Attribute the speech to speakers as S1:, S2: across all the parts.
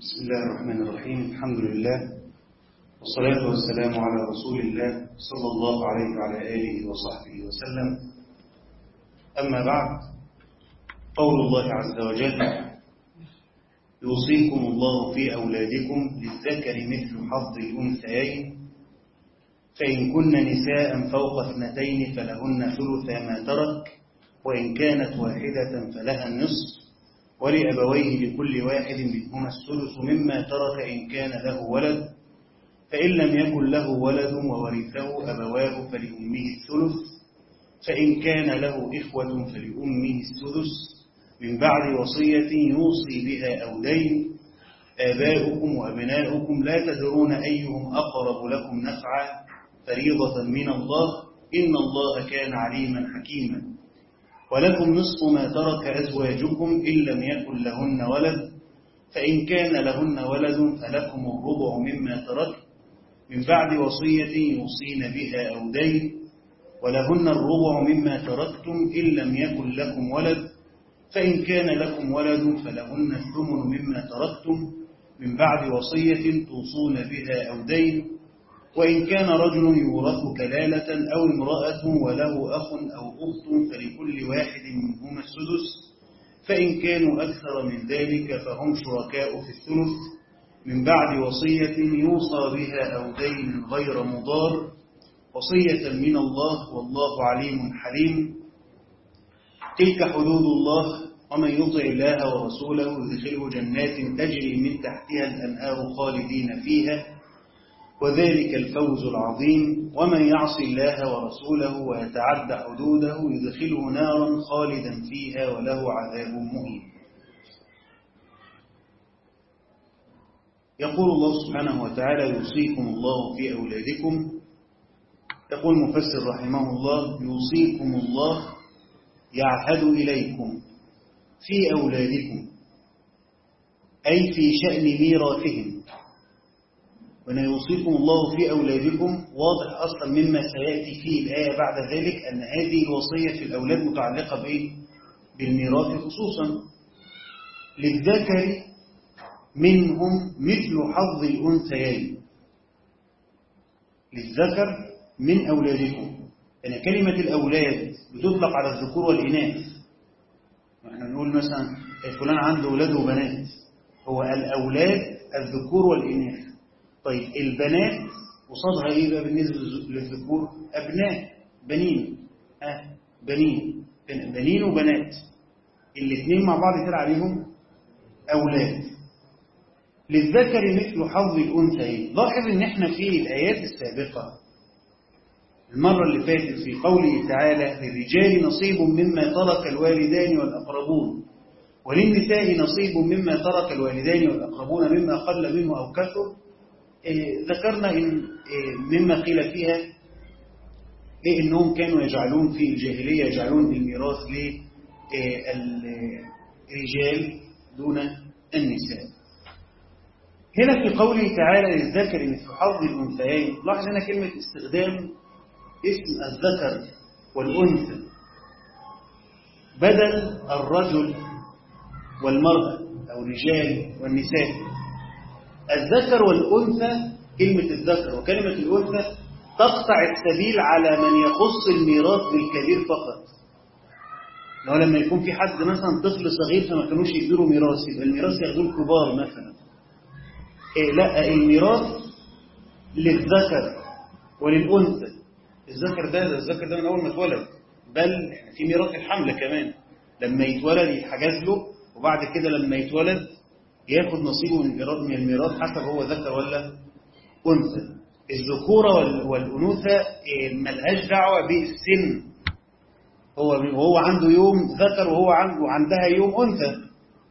S1: بسم الله الرحمن الرحيم الحمد لله والصلاة والسلام على رسول الله صلى الله عليه وعلى آله وصحبه وسلم أما بعد قول الله عز وجل يوصيكم الله في أولادكم للذكر مثل حظ الأنثيين فإن كن نساء فوق اثنتين فلهن ثلث ما ترك وإن كانت واحدة فلها النصف ولأبويه لكل واحد منهما الثلث مما ترك إن كان له ولد فإن لم يكن له ولد وورثه أبواه فلأمه الثلث فإن كان له إخوة فلأمه السدس من بعد وصية يوصي بها أو دين آباؤكم وأبناؤكم لا تدرون أيهم أقرب لكم نفعا فريضة من الله إن الله كان عليما حكيما ولكم نصف ما ترك أزواجكم إن لم يكن لهن ولد فإن كان لهن ولد فلكم الربع مما ترك من بعد وصية يوصين بها أو دين ولهن الربع مما تركتم إن لم يكن لكم ولد فإن كان لكم ولد فلهن الثمن مما تركتم من بعد وصية توصون بها أو دين وإن كان رجل يورث كلالة أو امرأة وله أخ أو أخت فلكل واحد منهما السدس فإن كانوا أكثر من ذلك فهم شركاء في الثلث من بعد وصية يوصى بها أو دين غير مضار وصية من الله والله عليم حليم تلك حدود الله ومن يطع الله ورسوله يدخله جنات تجري من تحتها الأنهار خالدين فيها وذلك الفوز العظيم ومن يعص الله ورسوله ويتعد حدوده يدخله نارا خالدا فيها وله عذاب مهين يقول الله سبحانه وتعالى يوصيكم الله في أولادكم يقول مفسر رحمه الله يوصيكم الله يعهد إليكم في أولادكم أي في شأن ميراثهم وأن يوصيكم الله في أولادكم واضح أصلا مما سيأتي فيه الآية بعد ذلك أن هذه الوصية في الأولاد متعلقة بإيه؟ بالميراث خصوصا للذكر منهم مثل حظ الأنثيين للذكر من أولادكم يعني كلمة الأولاد بتطلق على الذكور والإناث احنا نقول مثلا فلان عنده أولاد وبنات هو الأولاد الذكور والإناث طيب البنات قصادها ايه بقى بالنسبه للذكور ابناء بنين اه بنين بنين وبنات الاثنين مع بعض كده عليهم اولاد للذكر مثل حظ الانثيين لاحظ ان احنا في الايات السابقه المره اللي فاتت في قوله تعالى للرجال نصيب مما ترك الوالدان والاقربون وللنساء نصيب مما ترك الوالدان والاقربون مما قل منه او كثر إيه ذكرنا إن إيه مما قيل فيها إيه إنهم كانوا يجعلون في الجاهلية يجعلون الميراث للرجال دون النساء هنا في قوله تعالى للذكر مثل حظ الأنثيين لاحظ هنا كلمة استخدام اسم الذكر والأنثى بدل الرجل والمرأة أو الرجال والنساء الذكر والأنثى كلمة الذكر وكلمة الأنثى تقطع السبيل على من يخص الميراث بالكبير فقط لو لما يكون في حد مثلا طفل صغير فما كانوش يديروا ميراث يبقى الميراث ياخدوه الكبار مثلا إيه لا الميراث للذكر وللأنثى الذكر ده, ده الذكر ده من أول ما اتولد بل في ميراث الحمل كمان لما يتولد يتحجز له وبعد كده لما يتولد ياخد نصيبه من الميراث من الميراث حسب هو ذكر ولا انثى الذكوره والانوثه ملهاش دعوه بالسن هو وهو عنده يوم ذكر وهو عنده عندها يوم انثى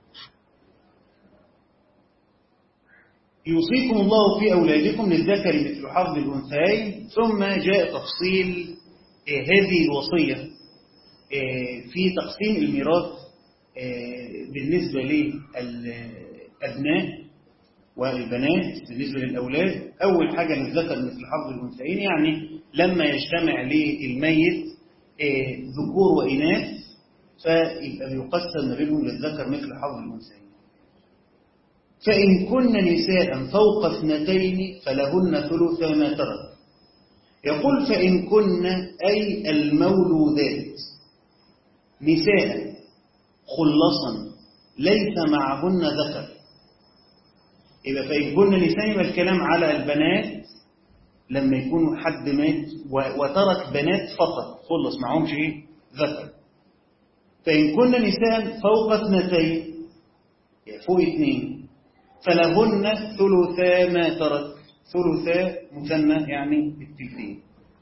S1: يوصيكم الله في اولادكم للذكر مثل حظ الانثيين ثم جاء تفصيل هذه الوصيه في تقسيم الميراث بالنسبه لل الأبناء والبنات بالنسبة للأولاد أول حاجة للذكر مثل حظ الأنثيين يعني لما يجتمع للميت ذكور وإناث فيبقى بيقسم ما بينهم للذكر مثل حظ الأنثيين فإن كن نساء فوق اثنتين فلهن ثلث ما ترك يقول فإن كن أي المولودات نساء خلصا ليس معهن ذكر إذا فإن كن نساء يبقى الكلام على البنات لما يكون حد مات وترك بنات فقط خلص معهمش ايه ذكر فإن كن نساء فوق اثنتين يعني فوق اثنين فلهن ثلثا ما ترك ثلثا مثنى يعني التلتين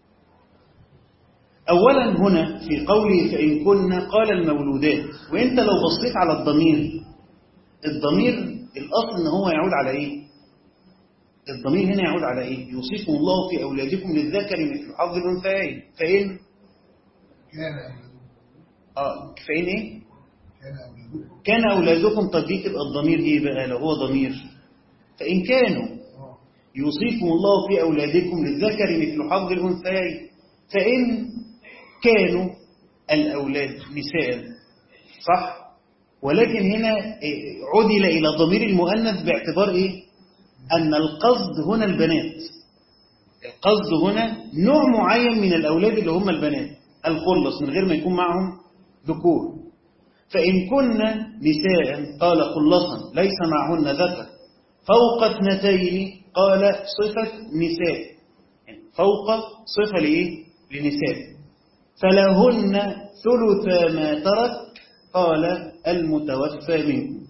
S1: أولا هنا في قوله فإن كنا قال المولودات وإنت لو بصيت على الضمير الضمير الأصل إن هو يعود على إيه الضمير هنا يعود على إيه يوصيكم الله في أولادكم للذكر مثل حظ الأنثيين فإن
S2: كان
S1: آه فإن إيه
S2: كان أولادكم
S1: كان أولادكم طب دي تبقى الضمير إيه بقى لو هو ضمير فإن كانوا
S2: آه.
S1: يوصيكم الله في أولادكم للذكر مثل حظ الأنثيين فإن كانوا الأولاد نساء صح ولكن هنا إيه، عدل إلى ضمير المؤنث باعتبار إيه أن القصد هنا البنات القصد هنا نوع معين من الأولاد اللي هم البنات الخلص من غير ما يكون معهم ذكور فإن كن نساء قال خلصا ليس معهن ذكر فوق اثنتين قال صفة نساء يعني فوق صفة لإيه؟ لنساء فلهن ثلث ما ترك قال المتوفى منكم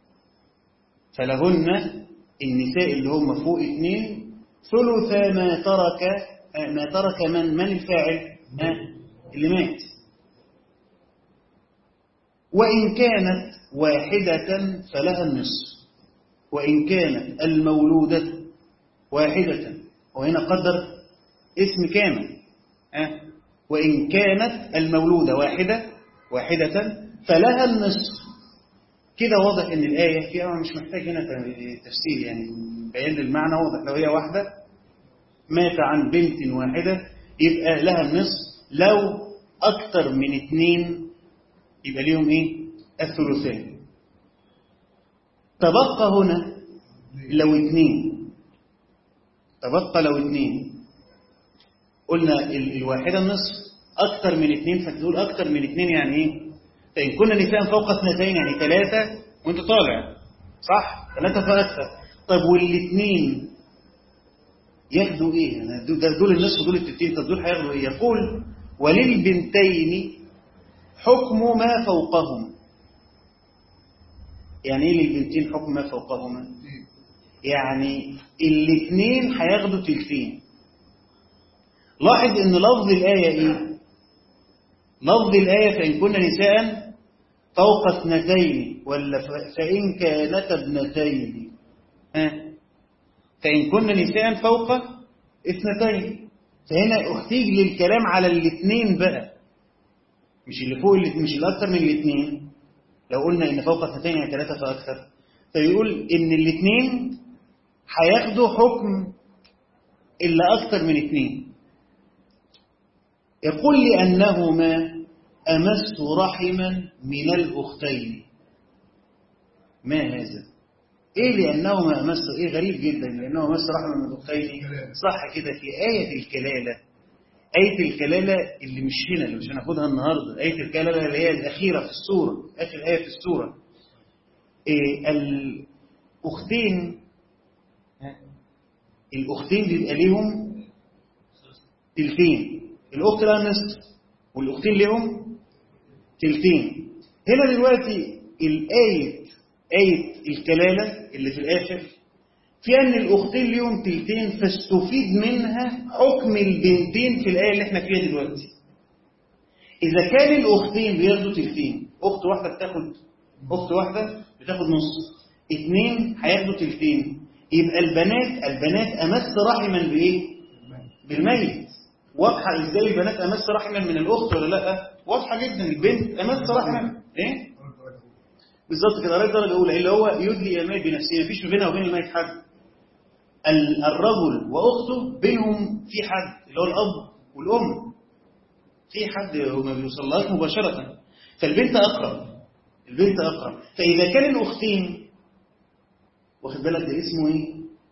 S1: فلهن النساء اللي هم فوق اثنين ثلث ما ترك آه، ما ترك من من الفاعل آه، اللي مات وإن كانت واحدة فلها النصف وإن كانت المولودة واحدة وهنا قدر اسم كامل أه؟ وإن كانت المولودة واحدة واحدة فلها النصف كده واضح ان الآية فيها مش محتاج هنا تفسير يعني بيان للمعنى واضح لو هي واحدة مات عن بنت واحدة يبقى لها النصف لو أكتر من اتنين يبقى ليهم ايه الثلثان تبقى هنا لو اتنين تبقى لو اتنين قلنا ال- الواحدة النصف أكتر من اتنين فتقول أكتر من اتنين يعني إيه؟ فإن كنا نساء فوق اثنتين يعني ثلاثة وأنت طالع صح؟ ثلاثة فأكثر طب والاتنين ياخدوا إيه؟ يعني دول- ده دول النصف دول التلتين طب دول هياخدوا إيه؟ يقول وللبنتين حكم ما فوقهم يعني إيه للبنتين حكم ما فوقهما؟ يعني الاثنين هياخدوا تلتين لاحظ ان لفظ الآية ايه لفظ الآية فإن كنا نساء فوق اثنتين ولا ف- فإن كانت ابنتين ها فإن كنا نساء فوق اثنتين فهنا احتيج للكلام على الاثنين بقى مش اللي فوق اللي مش اللي اكتر من الاثنين لو قلنا ان فوق اثنتين يعني ثلاثة فأكثر فيقول ان الاثنين هياخدوا حكم اللي اكتر من اثنين يقول لأنهما أمس رحما من الأختين ما هذا إيه لأنهما أمس إيه غريب جدا لأنهما أمس رحما من الأختين صح كده في آية الكلالة آية الكلالة اللي مش هنا اللي مش هناخدها النهاردة آية الكلالة اللي هي الأخيرة في السورة آخر آية في السورة إيه الأختين الأختين بيبقى ليهم تلتين الأخت لها نصف والأختين لهم تلتين هنا دلوقتي الآية آية الكلالة اللي في الآخر في أن الأختين لهم تلتين فاستفيد منها حكم البنتين في الآية اللي احنا فيها دلوقتي إذا كان الأختين بياخدوا تلتين أخت واحدة بتاخد أخت واحدة بتاخد نص اتنين هياخدوا تلتين يبقى البنات البنات أمس رحما بإيه؟ بالميت واضحة ازاي البنات امس رحما من الاخت ولا لا واضحة جدا البنت امس رحما ايه بالظبط كده قريت درجة اولى اللي هو يدلي الميت بنفسه مفيش ما بينها وبين الميت حد ال- الرجل واخته بينهم في حد اللي هو الاب والام في حد هو ما بيوصلهاش مباشرة فالبنت اقرب البنت اقرب فاذا كان الاختين واخد بالك ده اسمه ايه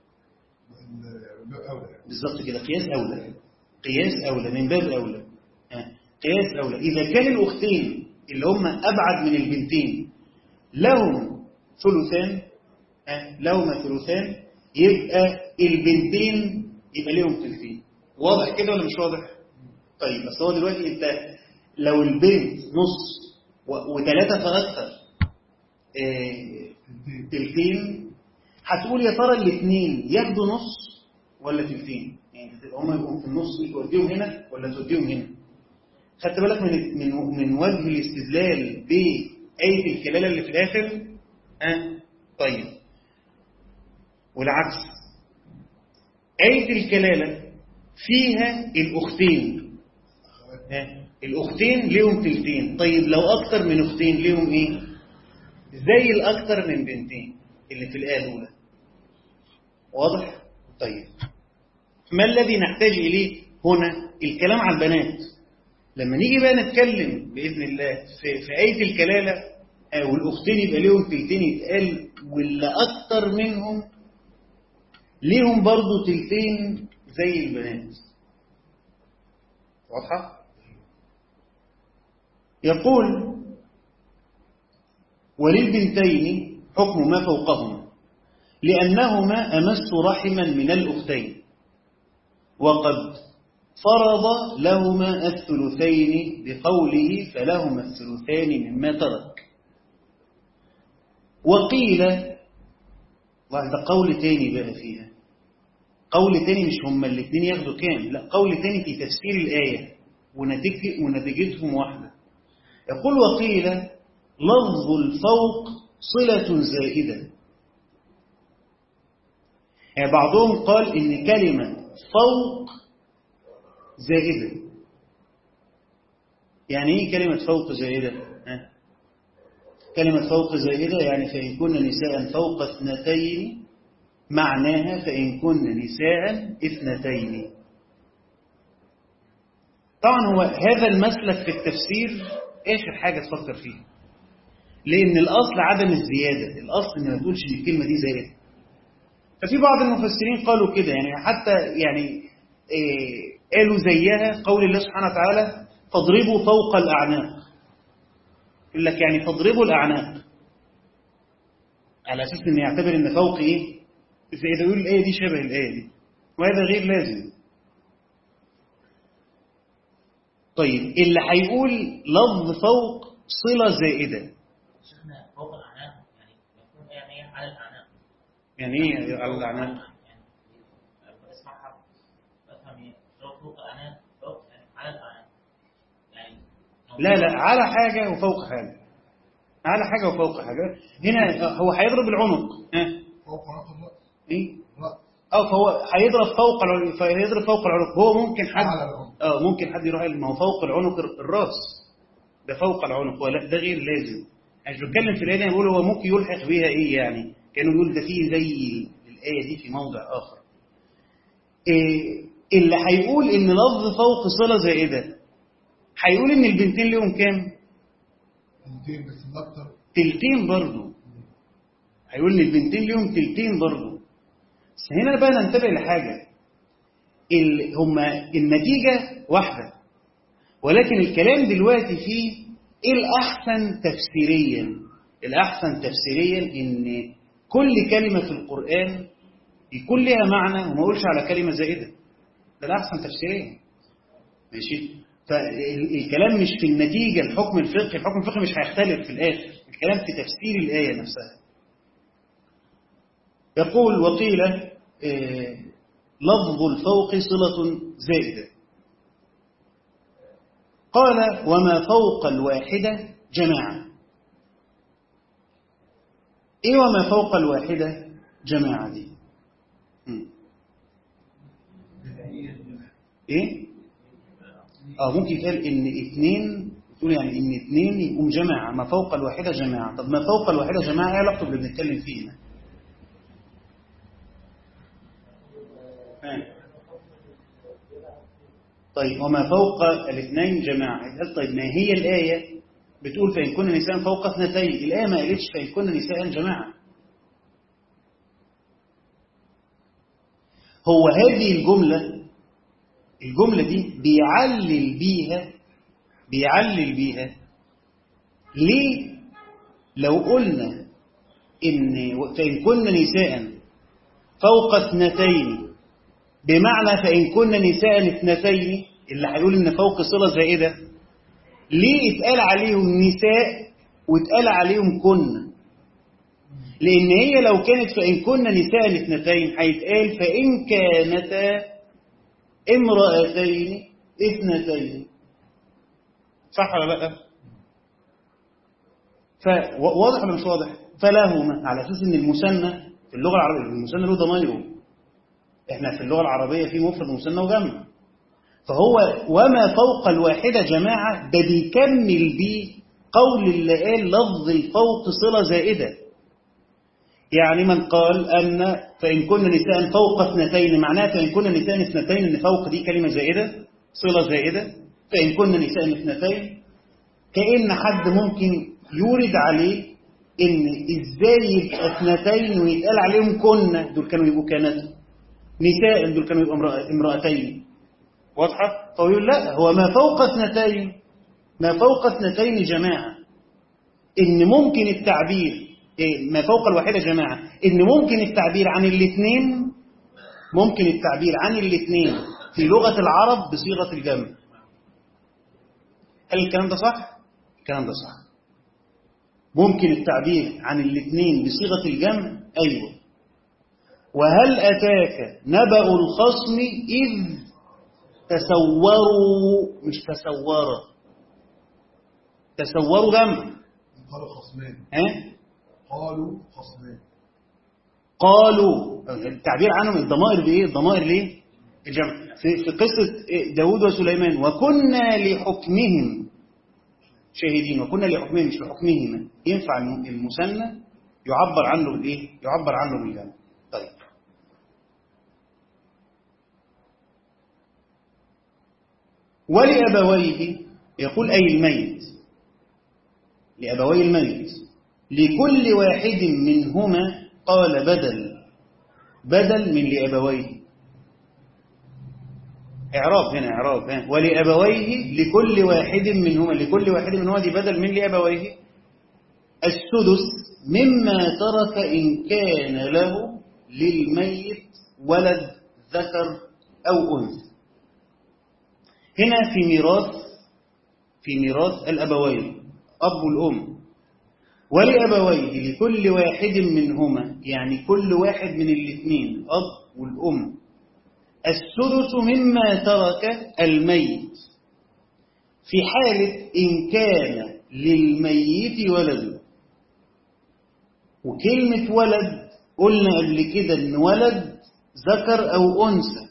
S2: ال- أولى
S1: بالظبط كده قياس أولى قياس أولى من باب أولى آه، قياس أولى إذا كان الأختين اللي هم أبعد من البنتين لهم ثلثان آه، لهما ثلثان يبقى البنتين يبقى لهم ثلثين واضح كده ولا مش واضح؟ طيب بس هو دلوقتي أنت لو البنت نص و- وثلاثة فأكثر آه،
S2: تنتين
S1: تلتين هتقول يا ترى الاثنين ياخدوا نص ولا تلتين يعني تبقى هم يبقوا في النص توديهم هنا ولا توديهم هنا خدت بالك من من من وجه الاستدلال بآية الكلالة اللي في الآخر ها طيب والعكس آية الكلالة فيها الأختين
S2: أخوات
S1: ها الأختين ليهم تلتين طيب لو أكتر من أختين ليهم إيه زي الأكتر من بنتين اللي في الآية الأولى واضح؟ طيب ما الذي نحتاج إليه هنا الكلام على البنات لما نيجي بقى نتكلم بإذن الله في, في آية الكلالة آه، والأختين يبقى ليهم تلتين يتقال واللي أكتر منهم ليهم برضو تلتين زي البنات واضحة؟ يقول وللبنتين حكم ما فوقهما لأنهما أمس رحما من الأختين وقد فرض لهما الثلثين بقوله فلهما الثلثان مما ترك وقيل والله ده قول تاني بقى فيها قول تاني مش هما الاثنين ياخدوا كام لا قول تاني في تفسير الآية ونتيجة ونتيجتهم واحدة يقول وقيل لفظ الفوق صلة زائدة يعني بعضهم قال إن كلمة فوق زائدة يعني إيه كلمة فوق زائدة؟ ها؟ كلمة فوق زائدة يعني فإن كن نساء فوق اثنتين معناها فإن كن نساء اثنتين طبعا هو هذا المسلك في التفسير آخر حاجة تفكر فيها لأن الأصل عدم الزيادة الأصل إن ما تقولش إن الكلمة دي زائدة ففي بعض المفسرين قالوا كده يعني حتى يعني إيه قالوا زيها قول الله سبحانه وتعالى فاضربوا فوق الأعناق يقول لك يعني فاضربوا الأعناق على أساس إن يعتبر إن فوق إيه فإذا يقول الآية دي شبه الآية دي وهذا غير لازم طيب اللي هيقول لفظ فوق صلة زائدة
S3: شيخنا فوق الأعناق يعني يكون يعني على الأعناق
S1: يعني ايه على الأعناق
S3: يعني بسمعها بفهم ايه لو فوق الأعناق فوق يعني على الأعناق يعني
S1: لا لا على حاجة وفوق حاجة على حاجة وفوق حاجة هنا هو هيضرب العنق ها
S2: فوق رأس الرأس
S1: ايه
S2: رأس
S1: اه فهو هيضرب فوق العنق فيضرب فوق العنق هو ممكن حد
S2: على العنق.
S1: اه ممكن حد يروح قال ما هو فوق العنق الراس ده فوق العنق ولا ده غير لازم يعني مش بتكلم في الايه دي، أنا بقول هو ممكن يلحق بيها ايه يعني كانوا يقول ده فيه زي الايه دي في موضع اخر إيه اللي هيقول ان لفظ فوق صله زائده هيقول ان البنتين لهم كام
S2: تنتين بس الأكتر
S1: تلتين برضه هيقول ان البنتين ليهم تلتين برضه بس هنا بقى ننتبه لحاجه ال... هما النتيجه واحده ولكن الكلام دلوقتي فيه ايه الاحسن تفسيريا الاحسن تفسيريا ان كل كلمه في القران يكون لها معنى وما اقولش على كلمه زائده ده الاحسن تفسيريا ماشي فالكلام مش في النتيجة الحكم الفقهي الحكم الفقهي مش هيختلف في الآخر الكلام في تفسير الآية نفسها يقول وقيل آه، لفظ الفوق صلة زائدة قال وما فوق الواحدة جماعة ايه وما فوق الواحدة جماعة دي مم. ايه اه ممكن يتقال ان اثنين تقول يعني ان اثنين يقوم جماعة ما فوق الواحدة جماعة طب ما فوق الواحدة جماعة ايه علاقته باللي بنتكلم فيه هنا آه. طيب وما فوق الاثنين جماعة يتقال طيب ما هي الآية بتقول فإن كنا نساء فوق اثنتين الآية ما قالتش فإن كنا نساء جماعة هو هذه الجملة الجملة دي بيعلل بيها بيعلل بيها ليه لو قلنا إن فإن كن نساء فوق اثنتين بمعنى فإن كن نساء اثنتين اللي هيقول إن فوق صلة زائدة ليه اتقال عليهم نساء واتقال عليهم كن لأن هي لو كانت فإن كن نساء اثنتين هيتقال فإن كانتا امرأتين اثنتين صح ولا لا؟ فواضح ولا مش واضح؟ فلهما على أساس إن المثنى في اللغة العربية المثنى له ضمائره احنا في اللغة العربية في مفرد ومثنى وجمع فهو وما فوق الواحدة جماعة ده بيكمل بيه قول اللي قال لفظ الفوق صلة زائدة يعني من قال أن فإن كن نساء فوق اثنتين معناه فإن كن نساء اثنتين أن فوق دي كلمة زائدة صلة زائدة فإن كن نساء اثنتين كأن حد ممكن يورد عليه إن إزاي يبقى اثنتين ويتقال عليهم كن دول كانوا يبقوا كانت نساء دول كانوا يبقوا امرأتين واضحة؟ فيقول لا هو ما فوق اثنتين ما فوق اثنتين جماعة إن ممكن التعبير إيه ما فوق الواحدة جماعة إن ممكن التعبير عن الاثنين ممكن التعبير عن الاثنين في لغة العرب بصيغة الجمع هل الكلام ده صح؟ الكلام ده صح ممكن التعبير عن الاثنين بصيغة الجمع أيوة وهل أتاك نبأ الخصم إذ تسوروا مش تسورا تسوروا جمع
S2: قالوا خصمين
S1: ها
S2: قالوا خصمين
S1: قالوا التعبير عنهم الضمائر بايه الضمائر ليه الجمع في, في قصة داود وسليمان وكنا لحكمهم شاهدين وكنا لحكمهم مش لحكمهم ينفع المثنى يعبر عنه بالايه يعبر عنه بالجمع طيب ولأبويه يقول أي الميت لأبوي الميت لكل واحد منهما قال بدل بدل من لأبويه إعراب هنا إعراب هنا ولأبويه لكل واحد منهما لكل واحد منهما دي بدل من لأبويه السدس مما ترك إن كان له للميت ولد ذكر أو أنثى هنا في ميراث في ميراث الأبوين أب والأم ولأبويه لكل واحد منهما يعني كل واحد من الاثنين الأب والأم السدس مما ترك الميت في حالة إن كان للميت ولد وكلمة ولد قلنا قبل كده إن ولد ذكر أو أنثى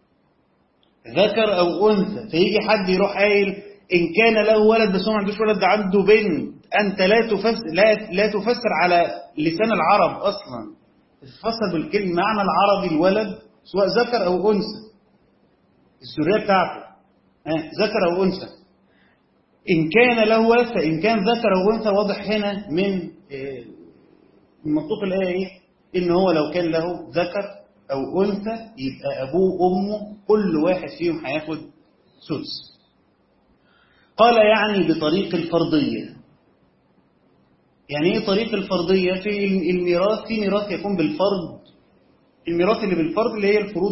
S1: ذكر أو أنثى فيجي حد يروح قايل إن كان له ولد بس هو ما عندوش ولد ده عنده بنت أنت لا تفسر لا, لا تفسر على لسان العرب أصلا تفسر بالكلمة معنى العربي الولد سواء ذكر أو أنثى الذرية بتاعته آه ذكر أو أنثى إن كان له ولد فإن كان ذكر أو أنثى واضح هنا من آه منطوق الآية إيه؟ إن هو لو كان له ذكر أو أنثى يبقى أبوه وأمه كل واحد فيهم هياخد سدس قال يعني بطريق الفرضية يعني ايه طريق الفرضية في الميراث في ميراث يكون بالفرض الميراث اللي بالفرض اللي هي الفروض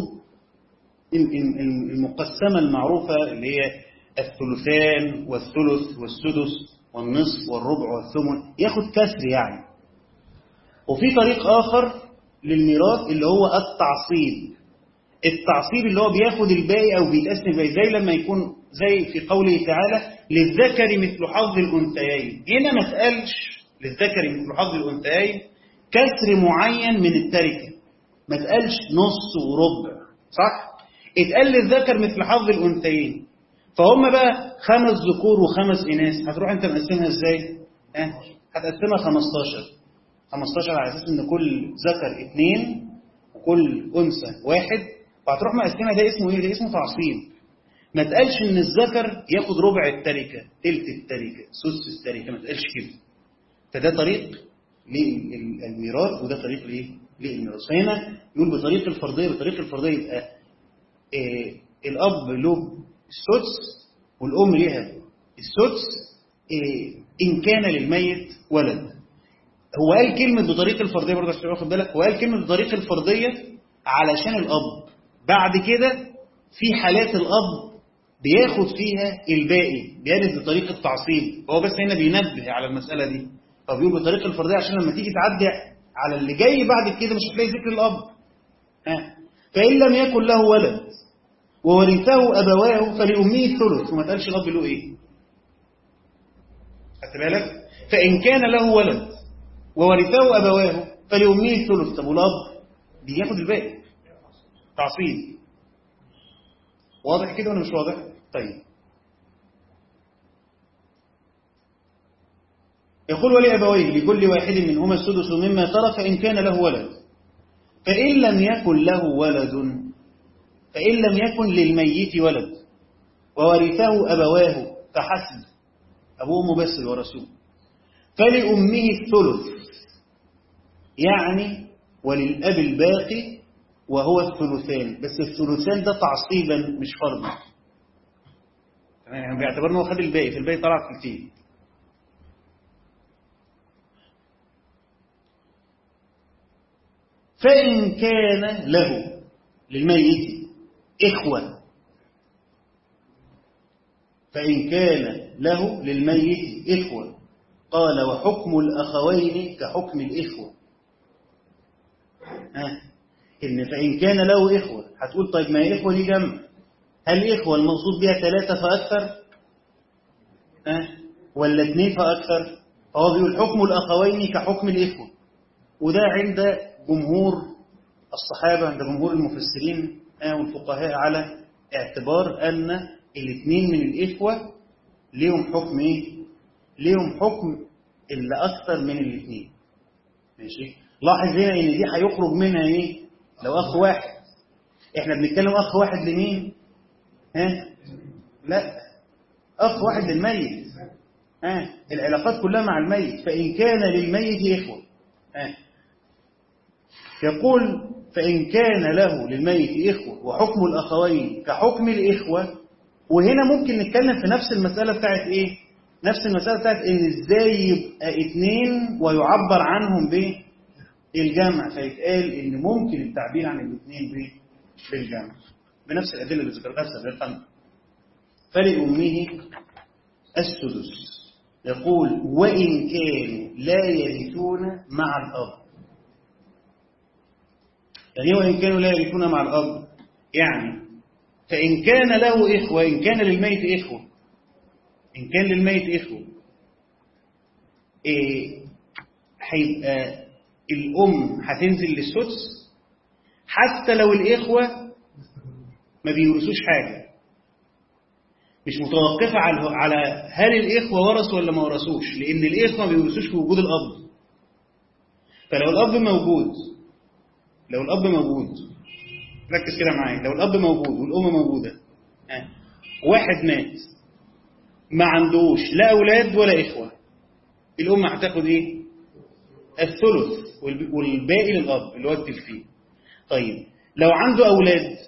S1: المقسمة المعروفة اللي هي الثلثان والثلث والسدس والنصف والربع والثمن ياخد كسر يعني وفي طريق آخر للميراث اللي هو التعصيب التعصيب اللي هو بياخد الباقي أو بيتقسم الباقي زي لما يكون زي في قوله تعالى للذكر مثل حظ الأنثيين هنا ما اتقالش للذكر مثل حظ الأنثيين كسر معين من التركة ما اتقالش نص وربع صح اتقال للذكر مثل حظ الأنثيين فهم بقى خمس ذكور وخمس إناث هتروح أنت مقسمها إزاي؟ اه هتقسمها 15 15 على أساس إن كل ذكر اثنين وكل أنثى واحد وهتروح مقسمها ده اسمه إيه؟ ده اسمه تعصيب ما تقالش إن الذكر ياخد ربع التركة تلت التركة سدس التركة ما تقالش كده فده طريق للميراث وده طريق الايه للميراث فهنا يقول بطريق الفرضيه بطريق الفرضيه يبقى آه الاب له السدس والام ليها السدس آه ان كان للميت ولد هو قال كلمه بطريق الفرضيه برضه عشان تاخد بالك هو قال كلمه بطريق الفرضيه علشان الاب بعد كده في حالات الاب بياخد فيها الباقي بيرث بطريقه تعصيب هو بس هنا بينبه على المساله دي فبيقول بطريقه الفرضيه عشان لما تيجي تعدي على اللي جاي بعد كده مش هتلاقي ذكر الاب ها فان لم يكن له ولد وورثه ابواه فلامه الثلث وما تقالش الاب له ايه خدت بالك فان كان له ولد وورثه ابواه فلامه الثلث طب والاب بياخد الباقي تعصيب واضح كده ولا مش واضح طيب يقول ولأبويه لكل واحد منهما السدس مما ترك فإن كان له ولد فإن لم يكن له ولد فإن لم يكن للميت ولد وورثه أبواه فحسب أبوه بس ورسول فلأمه الثلث يعني وللأب الباقي وهو الثلثان بس الثلثان ده تعصيبا مش فرضا يعني بيعتبر انه خد الباقي في الباقي طلع ثلثين فإن كان له للميت إخوة فإن كان له للميت إخوة قال وحكم الأخوين كحكم الإخوة ها إن فإن كان له إخوة هتقول طيب ما هي إخوة دي جمع هل إخوة المقصود بها ثلاثة فأكثر ها ولا اثنين فأكثر فهو بيقول حكم الأخوين كحكم الإخوة وده عند جمهور الصحابة عند جمهور المفسرين والفقهاء على اعتبار أن الاثنين من الإخوة ليهم حكم إيه؟ ليهم حكم اللي أكثر من الاثنين ماشي لاحظ هنا إن دي هيخرج منها إيه لو أخ واحد إحنا بنتكلم أخ واحد لمين ها لا أخ واحد للميت ها العلاقات كلها مع الميت فإن كان للميت إخوة ها يقول فإن كان له للميت إخوة وحكم الأخوين كحكم الإخوة وهنا ممكن نتكلم في نفس المسألة بتاعت إيه نفس المسألة بتاعت إن إزاي يبقى اتنين ويعبر عنهم بالجمع فيتقال إن ممكن التعبير عن الاثنين بالجمع بنفس الأدلة اللي ذكرتها سابقا فلأمه السدس يقول وإن كانوا لا يرثون مع الأب يعني وإن كانوا لا يرثون مع الأب يعني فإن كان له إخوة إن كان للميت إخوة إن كان للميت إخوة إيه هيبقى الأم هتنزل للسدس حتى لو الإخوة ما بيورثوش حاجة مش متوقفة على على هل الإخوة ورثوا ولا ما ورثوش لأن الإخوة ما بيورثوش في وجود الأب فلو الأب موجود لو الأب موجود ركز كده معايا لو الأب موجود والأم موجودة آه. واحد مات ما عندوش لا أولاد ولا إخوة الأم هتاخد إيه الثلث والباقي للأب اللي هو التلفين طيب لو عنده أولاد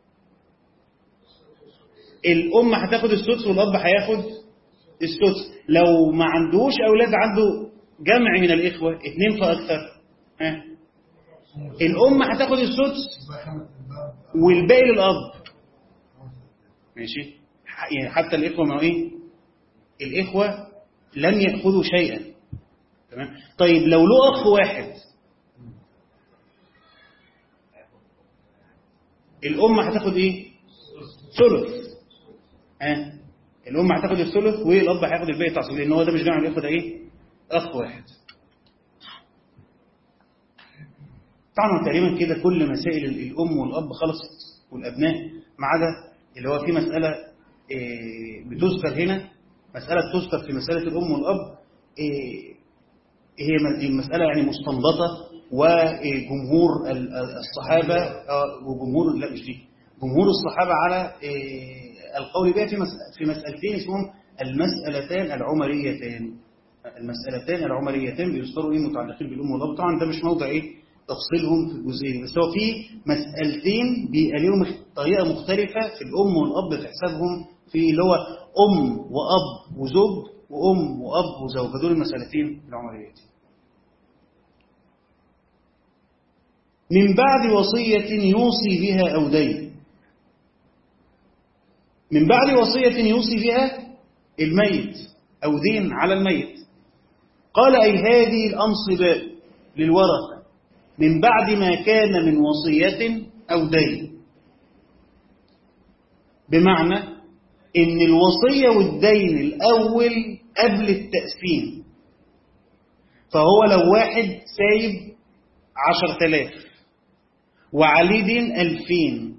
S1: الأم هتاخد السدس والأب هياخد السدس لو ما عندوش أولاد عنده جمع من الإخوة اتنين فأكثر ها الأم هتاخد السدس والباقي للأب ماشي يعني حتى الإخوة ما إيه الإخوة لم يأخذوا شيئا تمام طيب لو له أخ واحد الأم هتاخد إيه ثلث ها الأم هتاخد الثلث والأب هياخد الباقي تعصيب لأن هو ده مش جمع الإخوة ده إيه أخ واحد طبعا تقريبا كده كل مسائل الأم والأب خلصت والأبناء ما عدا اللي هو في مسألة بتذكر هنا مسألة تذكر في مسألة الأم والأب هي المسألة يعني مستنبطة وجمهور الصحابة وجمهور لا مش دي جمهور الصحابة على القول بها في في مسألتين اسمهم المسألتان العمريتان المسألتان العمريتان بيذكروا ايه متعلقين بالأم والأب طبعا ده مش موضع ايه تفصيلهم في الجزئين بس هو في مسألتين بيبقى ليهم طريقة مختلفة في الأم والأب في حسابهم في اللي هو أم وأب وزوج وأم وأب وزوج فدول المسألتين العمريتين من بعد وصية يوصي بها أو دين من بعد وصية يوصي بها الميت أو دين على الميت قال أي هذه الأنصباء للورثة من بعد ما كان من وصية أو دين بمعنى إن الوصية والدين الأول قبل التقسيم فهو لو واحد سايب عشر تلاف وعليه دين ألفين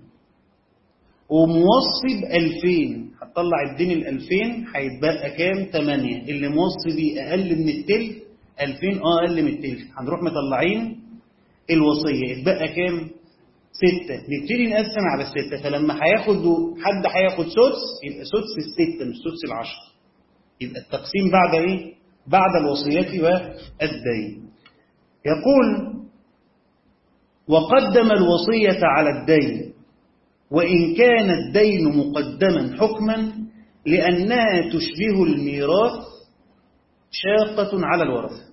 S1: وموصي بألفين هتطلع الدين الألفين هيتبقى كام؟ تمانية اللي موصي بيه أقل من التلت ألفين اه أقل من التلت هنروح مطلعين الوصية يتبقى كام؟ ستة نبتدي نقسم على الستة فلما هياخد حد هياخد سدس يبقى سدس الستة مش سدس العشرة يبقى التقسيم بعد ايه؟ بعد الوصية والدين يقول وقدم الوصية على الدين وإن كان الدين مقدما حكما لأنها تشبه الميراث شاقة على الورثة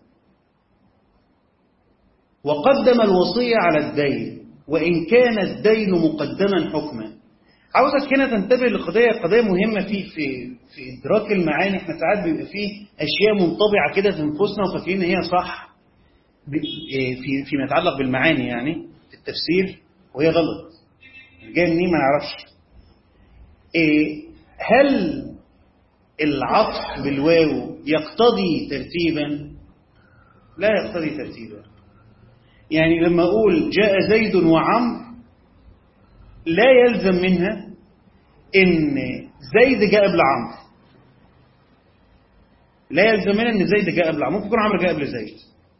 S1: وقدم الوصية على الدين وإن كان الدين مقدما حكما عاوزك هنا تنتبه لقضية قضية مهمة في في في إدراك المعاني احنا ساعات بيبقى فيه أشياء منطبعة كده في نفوسنا وفاكرين إن هي صح في فيما يتعلق بالمعاني يعني في التفسير وهي غلط جاي منين ما نعرفش إيه هل العطف بالواو يقتضي ترتيبا لا يقتضي ترتيبا يعني لما أقول جاء زيد وعمر لا يلزم منها إن زيد جاء قبل عمرو لا يلزم منها إن زيد جاء قبل عمرو ممكن يكون عمرو جاء قبل زيد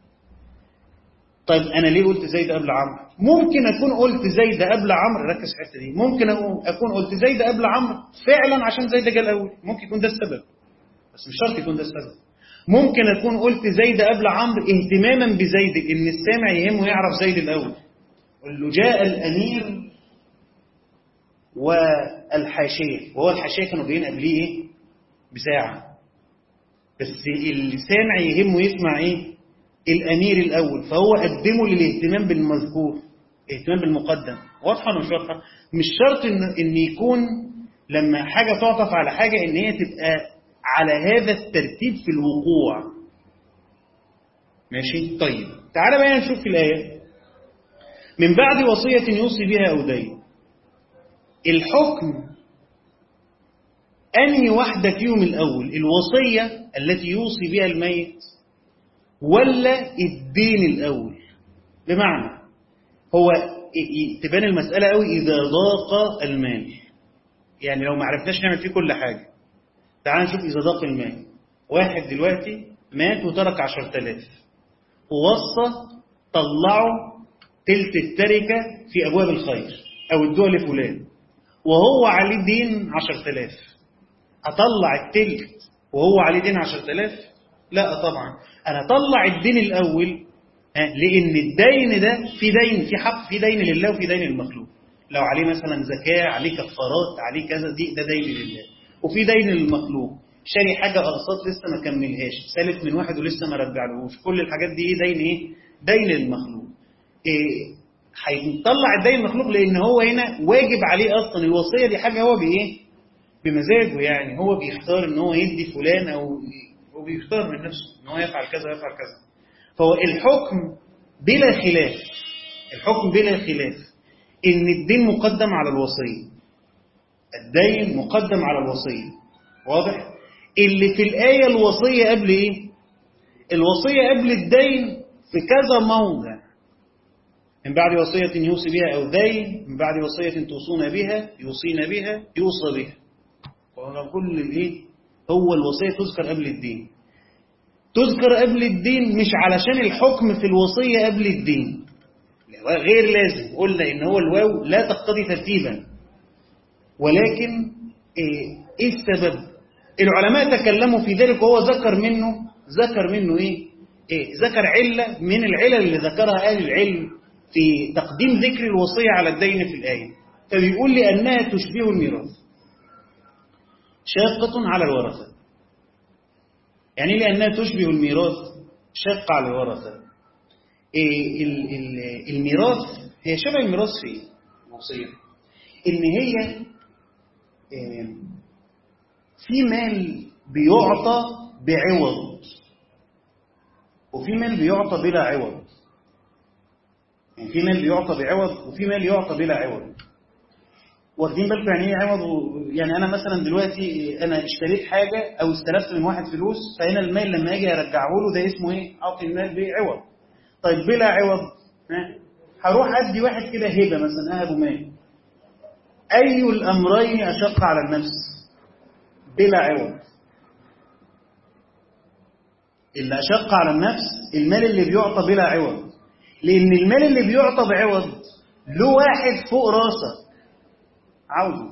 S1: طيب أنا ليه قلت زيد قبل عمرو ممكن أكون قلت زيد قبل عمرو ركز في الحتة دي ممكن أكون قلت زيد قبل عمرو فعلا عشان زيد جاء الأول ممكن يكون ده السبب بس مش شرط يكون ده السبب ممكن أكون قلت زيد قبل عمرو اهتماما بزيد إن السامع يهمه يعرف زيد الأول قل له جاء الأمير والحاشية وهو الحاشية كانوا جايين قبليه إيه؟ بساعة بس السامع يهمه يسمع إيه الأمير الأول فهو قدمه للاهتمام بالمذكور اهتمام بالمقدم واضحة ولا مش واضحة مش شرط إن, إن يكون لما حاجة تعطف على حاجة إن هي تبقى على هذا الترتيب في الوقوع ماشي طيب تعالى بقى نشوف في الآية من بعد وصية يوصي بها أو دين الحكم أنهي واحدة فيهم الأول الوصية التي يوصي بها الميت ولا الدين الأول بمعنى هو تبان المسألة قوي إذا ضاق المال يعني لو ما عرفناش نعمل فيه كل حاجة تعال نشوف إذا ضاق المال واحد دلوقتي مات وترك عشر تلاف ووصى طلعوا تلت التركة في أبواب الخير أو ادوها لفلان وهو عليه دين عشر تلاف أطلع التلت وهو عليه دين عشر تلاف لا طبعا أنا أطلع الدين الأول لأن الدين ده في دين في حق في دين لله وفي دين للمخلوق لو عليه مثلا زكاة عليه كفارات عليه كذا دي ده دين لله وفي دين للمخلوق شاري حاجة أقساط لسه ما كملهاش سالف من واحد ولسه ما رجعلهوش كل الحاجات دي ايه دين ايه دين للمخلوق إيه هيطلع الدين المخلوق لان هو هنا واجب عليه اصلا الوصيه دي حاجه هو بايه بمزاجه يعني هو بيختار ان هو يدي فلان او هو بيختار من نفسه ان هو يفعل كذا ويفعل كذا فهو الحكم بلا خلاف الحكم بلا خلاف ان الدين مقدم على الوصيه الدين مقدم على الوصيه واضح اللي في الايه الوصيه قبل ايه الوصيه قبل الدين في كذا موضع من بعد وصية يوصي بها أو دين من بعد وصية توصون بها يوصين بها يوصى بها وهنا كل الإيه هو الوصية تذكر قبل الدين تذكر قبل الدين مش علشان الحكم في الوصية قبل الدين غير لازم قلنا إن هو الواو لا تقتضي ترتيبا ولكن إيه السبب العلماء تكلموا في ذلك وهو ذكر منه ذكر منه إيه؟ إيه؟ ذكر علة من العلل اللي ذكرها أهل العلم في تقديم ذكر الوصية على الدين في الآية فبيقول لأنها تشبه الميراث شاقة على الورثة يعني إيه لأنها تشبه الميراث شاقة على الورثة إيه ال- ال- الميراث هي شبه الميراث في إيه؟ الوصية إن هي إيه، في مال بيعطى بعوض وفي مال بيعطى بلا عوض يعني في مال بيعطى بعوض وفي مال يعطى بلا عوض واخدين بالكم يعني ايه عوض و... يعني انا مثلا دلوقتي انا اشتريت حاجه او استلفت من واحد فلوس فهنا المال لما اجي ارجعه له ده اسمه ايه اعطي المال بعوض طيب بلا عوض ها؟ هروح ادي واحد كده هبه مثلا اهبه مال اي الامرين اشق على النفس بلا عوض اللي أشق على النفس المال اللي بيعطى بلا عوض لأن المال اللي بيعطى بعوض له واحد فوق راسه عاوزه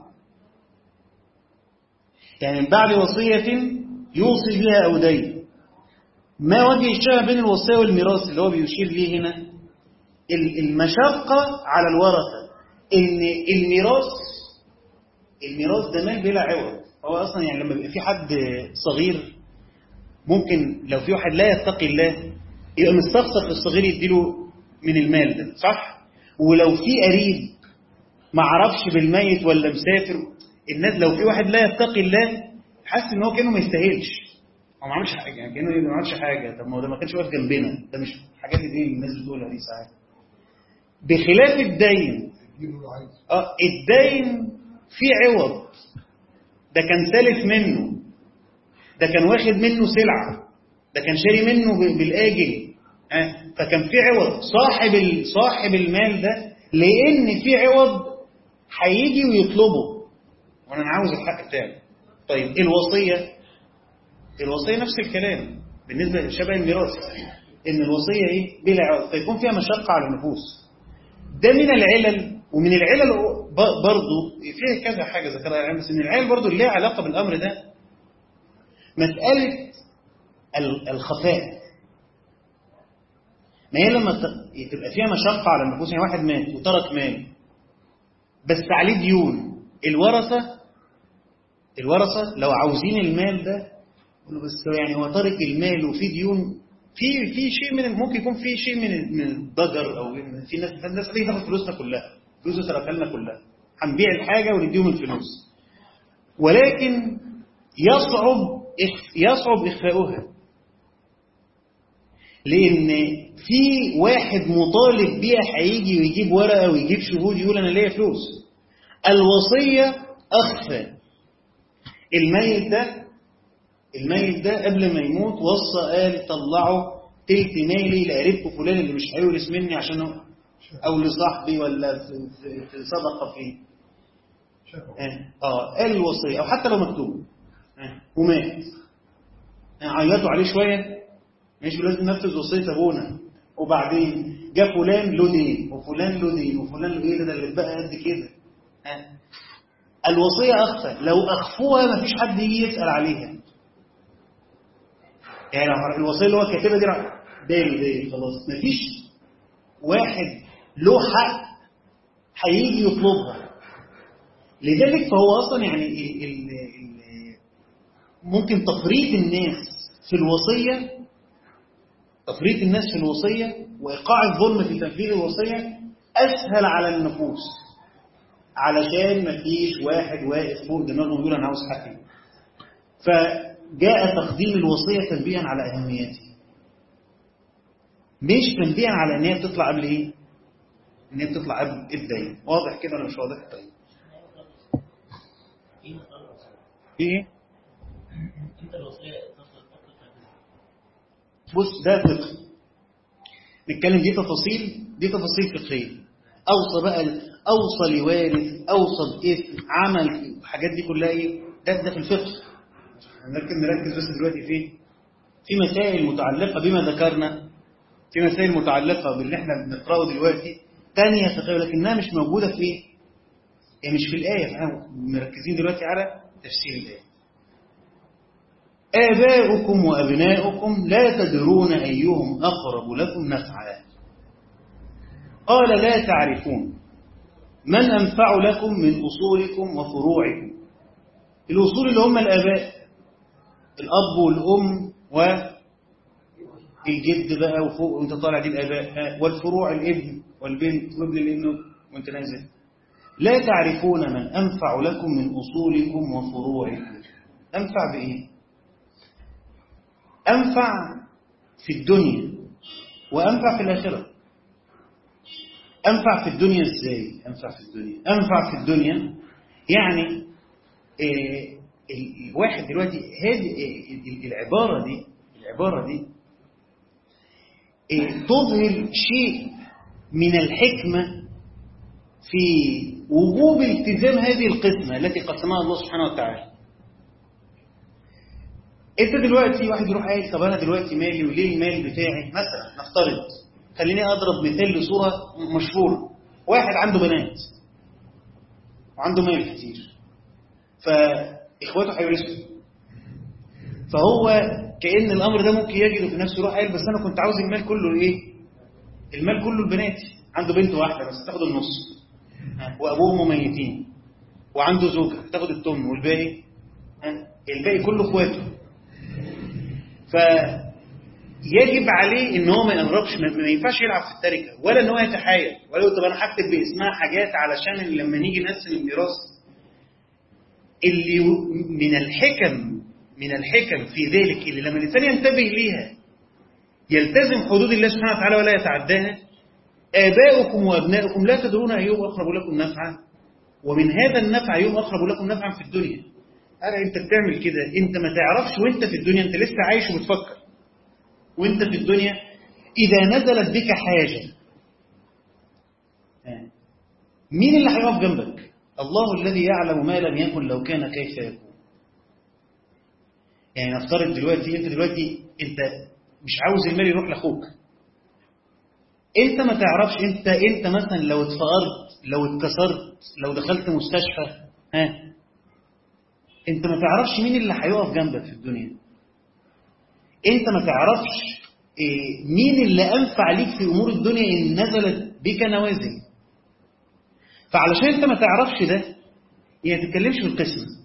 S1: يعني من بعد وصية يوصي بها أو دين ما وجه الشبه بين الوصية والميراث اللي هو بيشير ليه هنا ال- المشقة على الورثة إن الميراث الميراث ده مال بلا عوض هو أصلا يعني لما بيبقى في حد صغير ممكن لو في واحد لا يتقي الله يبقى مستخسر في الصغير يديله من المال ده صح ولو في قريب ما عرفش بالميت ولا مسافر الناس لو في واحد لا يتقي الله حاسس ان هو كانه ما يستاهلش هو ما عملش حاجه يعني كانه ما عملش حاجه طب ما هو ده ما كانش واقف جنبنا ده مش الحاجات دي اللي الناس بتقولها دي ساعات بخلاف الدين
S2: يجيب له عايز
S1: اه الدين فيه عوض ده كان سالف منه ده كان واخد منه سلعة ده كان شاري منه ب- بالآجل آه، فكان في عوض صاحب ال- صاحب المال ده لأن في عوض هيجي ويطلبه وأنا عاوز الحق بتاعي طيب الوصية الوصية نفس الكلام بالنسبة لشبه الميراث إن الوصية إيه بلا عوض فيكون فيها مشقة على النفوس ده من العلل ومن العلل ب- برضو فيها كذا حاجة ذكرها العلم بس من العلل برضو اللي ليها علاقة بالأمر ده مسألة ال- الخفاء ما هي لما ت- تبقى فيها مشقة على النفوس يعني واحد مات وترك مال بس عليه ديون الورثة الورثة لو عاوزين المال ده يقولوا بس هو يعني هو تارك المال وفي ديون في في شيء من ممكن يكون في شيء من من الضجر او من- في ناس الناس دي تاخد فلوسنا كلها فلوسه تركها لنا كلها هنبيع الحاجه ونديهم الفلوس ولكن يصعب إخ- يصعب إخفاؤها لأن في واحد مطالب بيها هيجي ويجيب ورقة ويجيب شهود يقول أنا ليا فلوس الوصية أخفى الميت ده الميت ده قبل ما يموت وصى قال طلعوا تلت مالي لقريبكم فلان اللي مش هيورث مني عشان هو- أو لصاحبي ولا في, في, في صدقة فيه
S2: شافه
S1: اه آه، قال الوصية أو حتى لو مكتوب آه، ومات آه، عيطوا عليه شوية مش لازم ننفذ وصية أبونا وبعدين جاء فلان له دين وفلان له دين وفلان له ايه ده اللي بقى قد كده آه. الوصية أخفى لو أخفوها مفيش حد يجي يسأل عليها يعني لو الوصية اللي هو كاتبها دي راح داري داري خلاص مفيش واحد له حق هيجي يطلبها لذلك فهو اصلا يعني ال ال ال ممكن تفريط الناس في الوصيه تفريط الناس في الوصيه وايقاع الظلم في تنفيذ الوصيه اسهل على النفوس علشان ما فيش واحد واقف فوق دماغه يقول انا عاوز حقي فجاء تقديم الوصيه تنبيها على اهميتها مش تنبيها على ان هي بتطلع قبل ايه؟ ان هي بتطلع قبل الدين واضح كده ولا مش واضح طيب
S3: ايه مقدار الوصية؟
S1: في ايه؟
S3: امتى الوصية تصل تصل تنفيذها؟
S1: بص ده فقه نتكلم دي تفاصيل دي تفاصيل فقهيه اوصى بقى اوصى لوارث اوصى باثم عمل الحاجات دي كلها ايه ده ده في الفقه هنركز نركز بس دلوقتي في في مسائل متعلقه بما ذكرنا في مسائل متعلقه باللي احنا بنقراه دلوقتي ثانيه فقهيه لكنها مش موجوده في ايه هي مش في الايه فاحنا مركزين دلوقتي على تفسير الايه آباؤكم وأبناؤكم لا تدرون أيهم أقرب لكم نفعا قال لا تعرفون من أنفع لكم من أصولكم وفروعكم الأصول اللي هم الآباء الأب والأم والجد بقى وفوق وانت طالع دي الآباء والفروع الابن والبنت وابن الابن وانت نازل لا تعرفون من أنفع لكم من أصولكم وفروعكم أنفع بإيه؟ أنفع في الدنيا وأنفع في الآخرة أنفع في الدنيا إزاي؟ أنفع في الدنيا أنفع في الدنيا يعني إيه الواحد دلوقتي هذه إيه العبارة دي العبارة دي إيه تظهر شيء من الحكمة في وجوب التزام هذه القسمة التي قسمها الله سبحانه وتعالى انت دلوقتي واحد يروح قايل طب انا دلوقتي مالي وليه المال بتاعي مثلا نفترض خليني اضرب مثال لصوره مشهوره واحد عنده بنات وعنده مال كتير فاخواته هيورثوا فهو كأن الامر ده ممكن يجد في نفسه يروح قايل بس انا كنت عاوز المال كله لايه المال كله لبناتي عنده بنت واحده بس تاخد النص وابوه ميتين وعنده زوجه تاخد الثمن والباقي الباقي كله اخواته فيجب عليه ان هو ما يقربش ما ينفعش يلعب في التركه ولا ان هو يتحايل ولا يقول طب انا هكتب باسمها حاجات علشان لما نيجي نقسم الميراث اللي من الحكم من الحكم في ذلك اللي لما الانسان ينتبه ليها يلتزم حدود الله سبحانه وتعالى ولا يتعداها آباؤكم وأبناؤكم لا تدرون أيهم أقرب لكم نفعا ومن هذا النفع أيهم أقرب لكم نفعا في الدنيا أنا أنت بتعمل كده أنت ما تعرفش وأنت في الدنيا أنت لسه عايش وبتفكر وأنت في الدنيا إذا نزلت بك حاجة مين اللي هيقف جنبك الله الذي يعلم ما لم يكن لو كان كيف يكون يعني نفترض دلوقتي أنت دلوقتي أنت مش عاوز المال يروح لأخوك انت ما تعرفش انت انت مثلا لو اتفقرت لو اتكسرت لو دخلت مستشفى ها انت ما تعرفش مين اللي هيقف جنبك في الدنيا انت ما تعرفش إيه مين اللي انفع ليك في امور الدنيا ان نزلت بك نوازل فعلشان انت ما تعرفش ده يعني ما تتكلمش في القسمه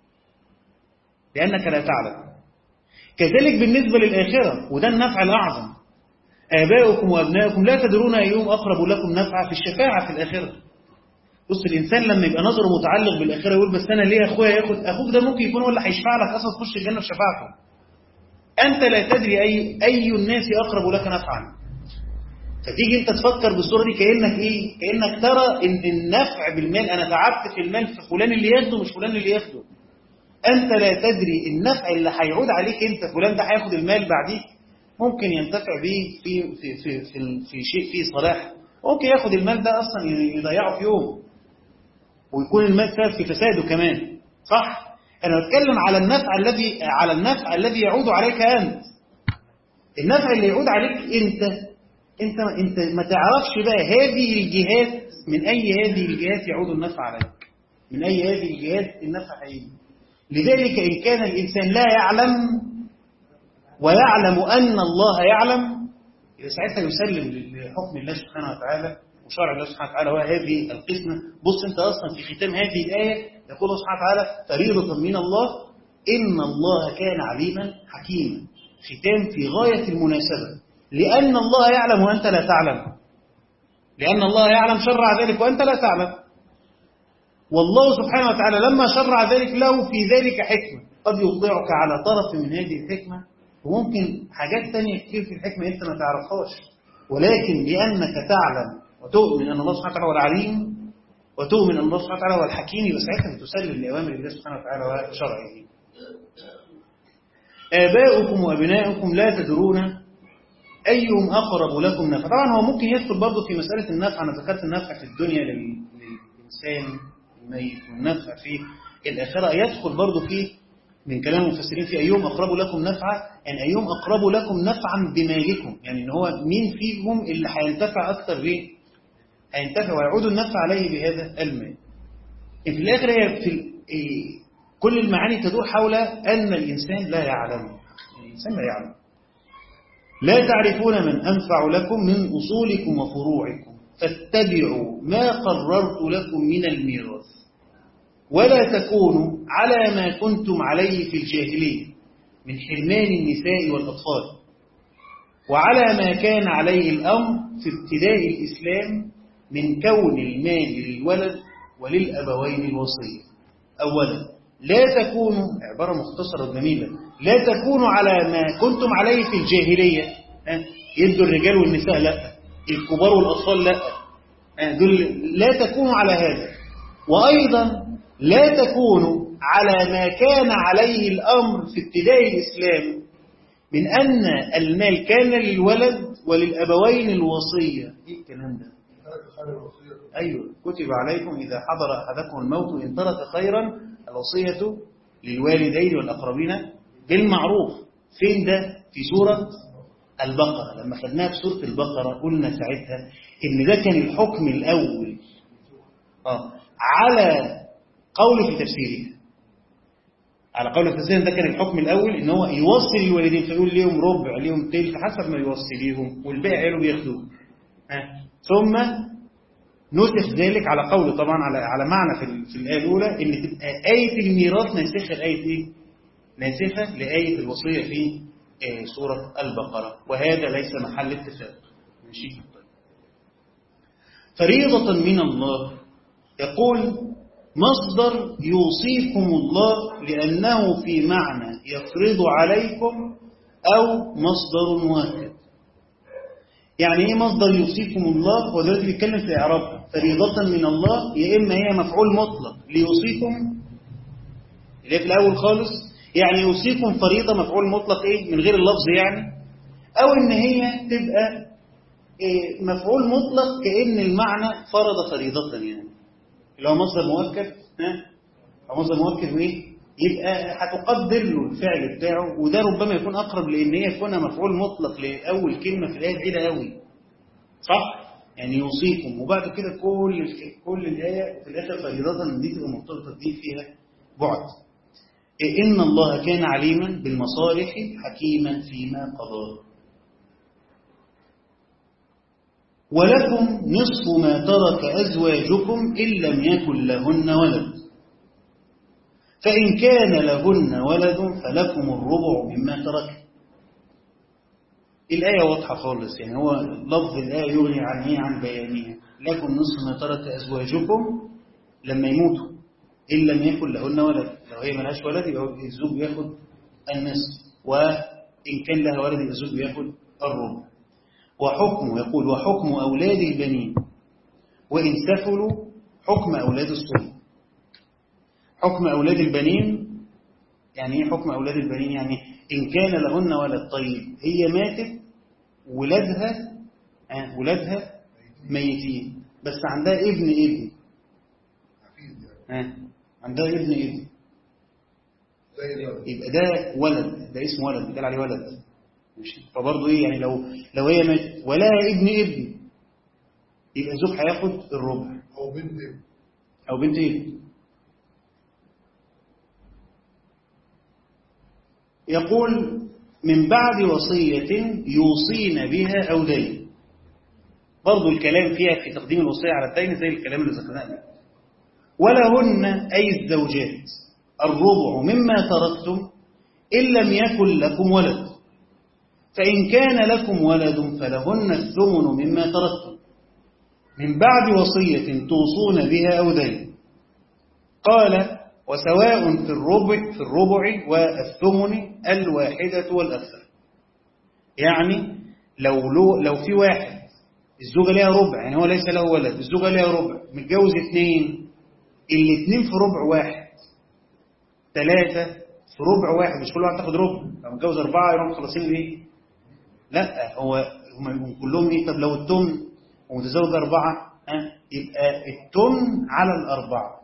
S1: لانك لا تعلم كذلك بالنسبه للاخره وده النفع الاعظم آباؤكم وأبناؤكم لا تدرون أيهم أقرب لكم نفعا في الشفاعة في الآخرة بص الإنسان لما يبقى نظره متعلق بالآخرة يقول بس أنا ليه أخويا ياخد أخوك ده ممكن يكون هو اللي هيشفع لك أصلا تخش الجنة بشفاعته أنت لا تدري أي أي الناس أقرب لك نفعا فتيجي أنت تفكر بالصورة دي كأنك إيه؟ كأنك ترى إن النفع بالمال أنا تعبت في المال في فلان اللي ياخده مش فلان اللي ياخده أنت لا تدري النفع اللي هيعود عليك أنت فلان ده هياخد المال بعديك ممكن ينتفع به في في في في, في شيء فيه صلاح ممكن ياخد المال ده اصلا يضيعه في يوم ويكون المال سبب في فساده كمان صح انا بتكلم على النفع الذي على النفع الذي يعود عليك انت النفع اللي يعود عليك انت انت انت ما تعرفش بقى هذه الجهات من اي هذه الجهات يعود النفع عليك من اي هذه الجهات النفع هيجي لذلك ان كان الانسان لا يعلم ويعلم أن الله يعلم ساعتها يسلم لحكم الله سبحانه وتعالى وشرع الله سبحانه وتعالى وهذه القسمة بص أنت أصلا في ختام هذه الآية يقول الله سبحانه وتعالى فريضة من الله إن الله كان عليما حكيما ختام في غاية المناسبة لأن الله يعلم وأنت لا تعلم لأن الله يعلم شرع ذلك وأنت لا تعلم والله سبحانه وتعالى لما شرع ذلك له في ذلك حكمة قد يطلعك على طرف من هذه الحكمة وممكن حاجات تانية كتير في الحكمة أنت ما تعرفهاش ولكن لأنك تعلم وتؤمن أن الله سبحانه وتعالى هو العليم وتؤمن أن الله سبحانه وتعالى هو الحكيم يبقى ساعتها بتسلم لأوامر الله سبحانه وتعالى وشرعه آباؤكم وأبناؤكم لا تدرون أيهم أقرب لكم نفع طبعا هو ممكن يدخل برضه في مسألة النفع أنا ذكرت النفع في الدنيا للإنسان الميت والنفع في الآخرة يدخل برضه في من كلام المفسرين في أيهم أقرب لكم نفعا يعني أيهم أقرب لكم نفعا بمالكم يعني إن هو مين فيهم اللي هينتفع أكثر بيه هينتفع ويعود النفع عليه بهذا المال في الآخر هي في كل المعاني تدور حول أن الإنسان لا يعلم الإنسان لا يعلم لا تعرفون من أنفع لكم من أصولكم وفروعكم فاتبعوا ما قررت لكم من الميراث ولا تكونوا على ما كنتم عليه في الجاهلية من حرمان النساء والأطفال وعلى ما كان عليه الأمر في ابتداء الإسلام من كون المال للولد وللأبوين الوصية أولا لا تكونوا عبارة مختصرة جميلة لا تكونوا على ما كنتم عليه في الجاهلية ها؟ يدوا الرجال والنساء لا الكبار والأطفال لا ها؟ دول لا تكونوا على هذا وأيضا لا تكونوا على ما كان عليه الأمر في ابتداء الإسلام من أن المال كان للولد وللأبوين الوصية إيه الكلام ده
S2: ترك خير الوصية
S1: أيوة كتب عليكم إذا حضر أحدكم الموت إن ترك خيرا الوصية للوالدين والأقربين بالمعروف فين ده في سورة البقرة لما خدناها في سورة البقرة قلنا ساعتها إن ده كان الحكم الأول آه على قول في تفسيره على قول التفسير ده كان الحكم الأول إن هو يوصي الوالدين فيقول ليهم ربع ليهم تلت حسب ما يوصي ليهم والباقي عياله بياخدوه ها. ثم نسخ ذلك على قول طبعا على على معنى في, ال- في الآية الأولى إن تبقى آية الميراث ناسخة لآية إيه؟ ناسخة لآية الوصية في آه، سورة البقرة وهذا ليس محل اتفاق ماشي طيب. فريضة من الله يقول مصدر يوصيكم الله لأنه في معنى يفرض عليكم أو مصدر مؤكد يعني ايه مصدر يوصيكم الله هو دلوقتي بيتكلم في اعرابها فريضة من الله يا اما هي مفعول مطلق ليوصيكم اللي هي في الاول خالص يعني يوصيكم فريضة مفعول مطلق ايه من غير اللفظ يعني او ان هي تبقى إيه مفعول مطلق كأن المعنى فرض فريضة يعني اللي هو مصدر مؤكد ها أو مصدر مؤكد وايه يبقى هتقدر له الفعل بتاعه وده ربما يكون اقرب لان هي يكون مفعول مطلق لاول كلمه في الايه بعيده قوي صح يعني يوصيكم وبعد كده كل كل الايه في الاخر فريضه ان دي تبقى مرتبطه دي فيها بعد إيه ان الله كان عليما بالمصالح حكيما فيما قضاه ولكم نصف ما ترك أزواجكم إن لم يكن لهن ولد فإن كان لهن ولد فلكم الربع مما ترك الآية واضحة خالص يعني هو لفظ الآية يغني عن إيه عن بيانها لكم نصف ما ترك أزواجكم لما يموتوا إن لم يكن لهن ولد لو هي ملهاش ولد يبقى الزوج بياخد النصف وإن كان لها ولد يبقى الزوج بياخد الربع وحكمه يقول وحكم أولاد البنين وإن سفلوا حكم أولاد الصلب حكم أولاد البنين يعني إيه حكم أولاد البنين يعني إن كان لهن ولد طيب هي ماتت ولادها آه ولادها ميتين بس عندها ابن ابن
S2: حفيد يعني
S1: آه عندها ابن ابن
S2: زي الولد
S1: يبقى ده ولد ده اسمه ولد بيتقال عليه ولد ماشي فبرضه ايه يعني لو لو هي مات ولها ابن ابن يبقى الزوج هياخد الربع
S2: أو بنت ابن
S1: او بنت ابن يقول من بعد وصية يوصين بها أو دين برضو الكلام فيها في تقديم الوصية على الدين زي الكلام اللي ذكرناه قبل. ولهن أي الزوجات الربع مما تركتم إن لم يكن لكم ولد فإن كان لكم ولد فلهن الثمن مما تركتم من بعد وصية توصون بها أو دين قال وسواء في الربع في الربع والثمن الواحدة والأكثر يعني لو لو, لو في واحد الزوجة ليها ربع يعني هو ليس له ولد الزوجة ليها ربع متجوز اثنين الاثنين في ربع واحد ثلاثة في ربع واحد مش كل واحد تاخد ربع لو متجوز أربعة يروحوا مخلصين ايه؟ لا هو هم كلهم ايه طب لو التمن ومتزوج أربعة ها يبقى التمن على الأربعة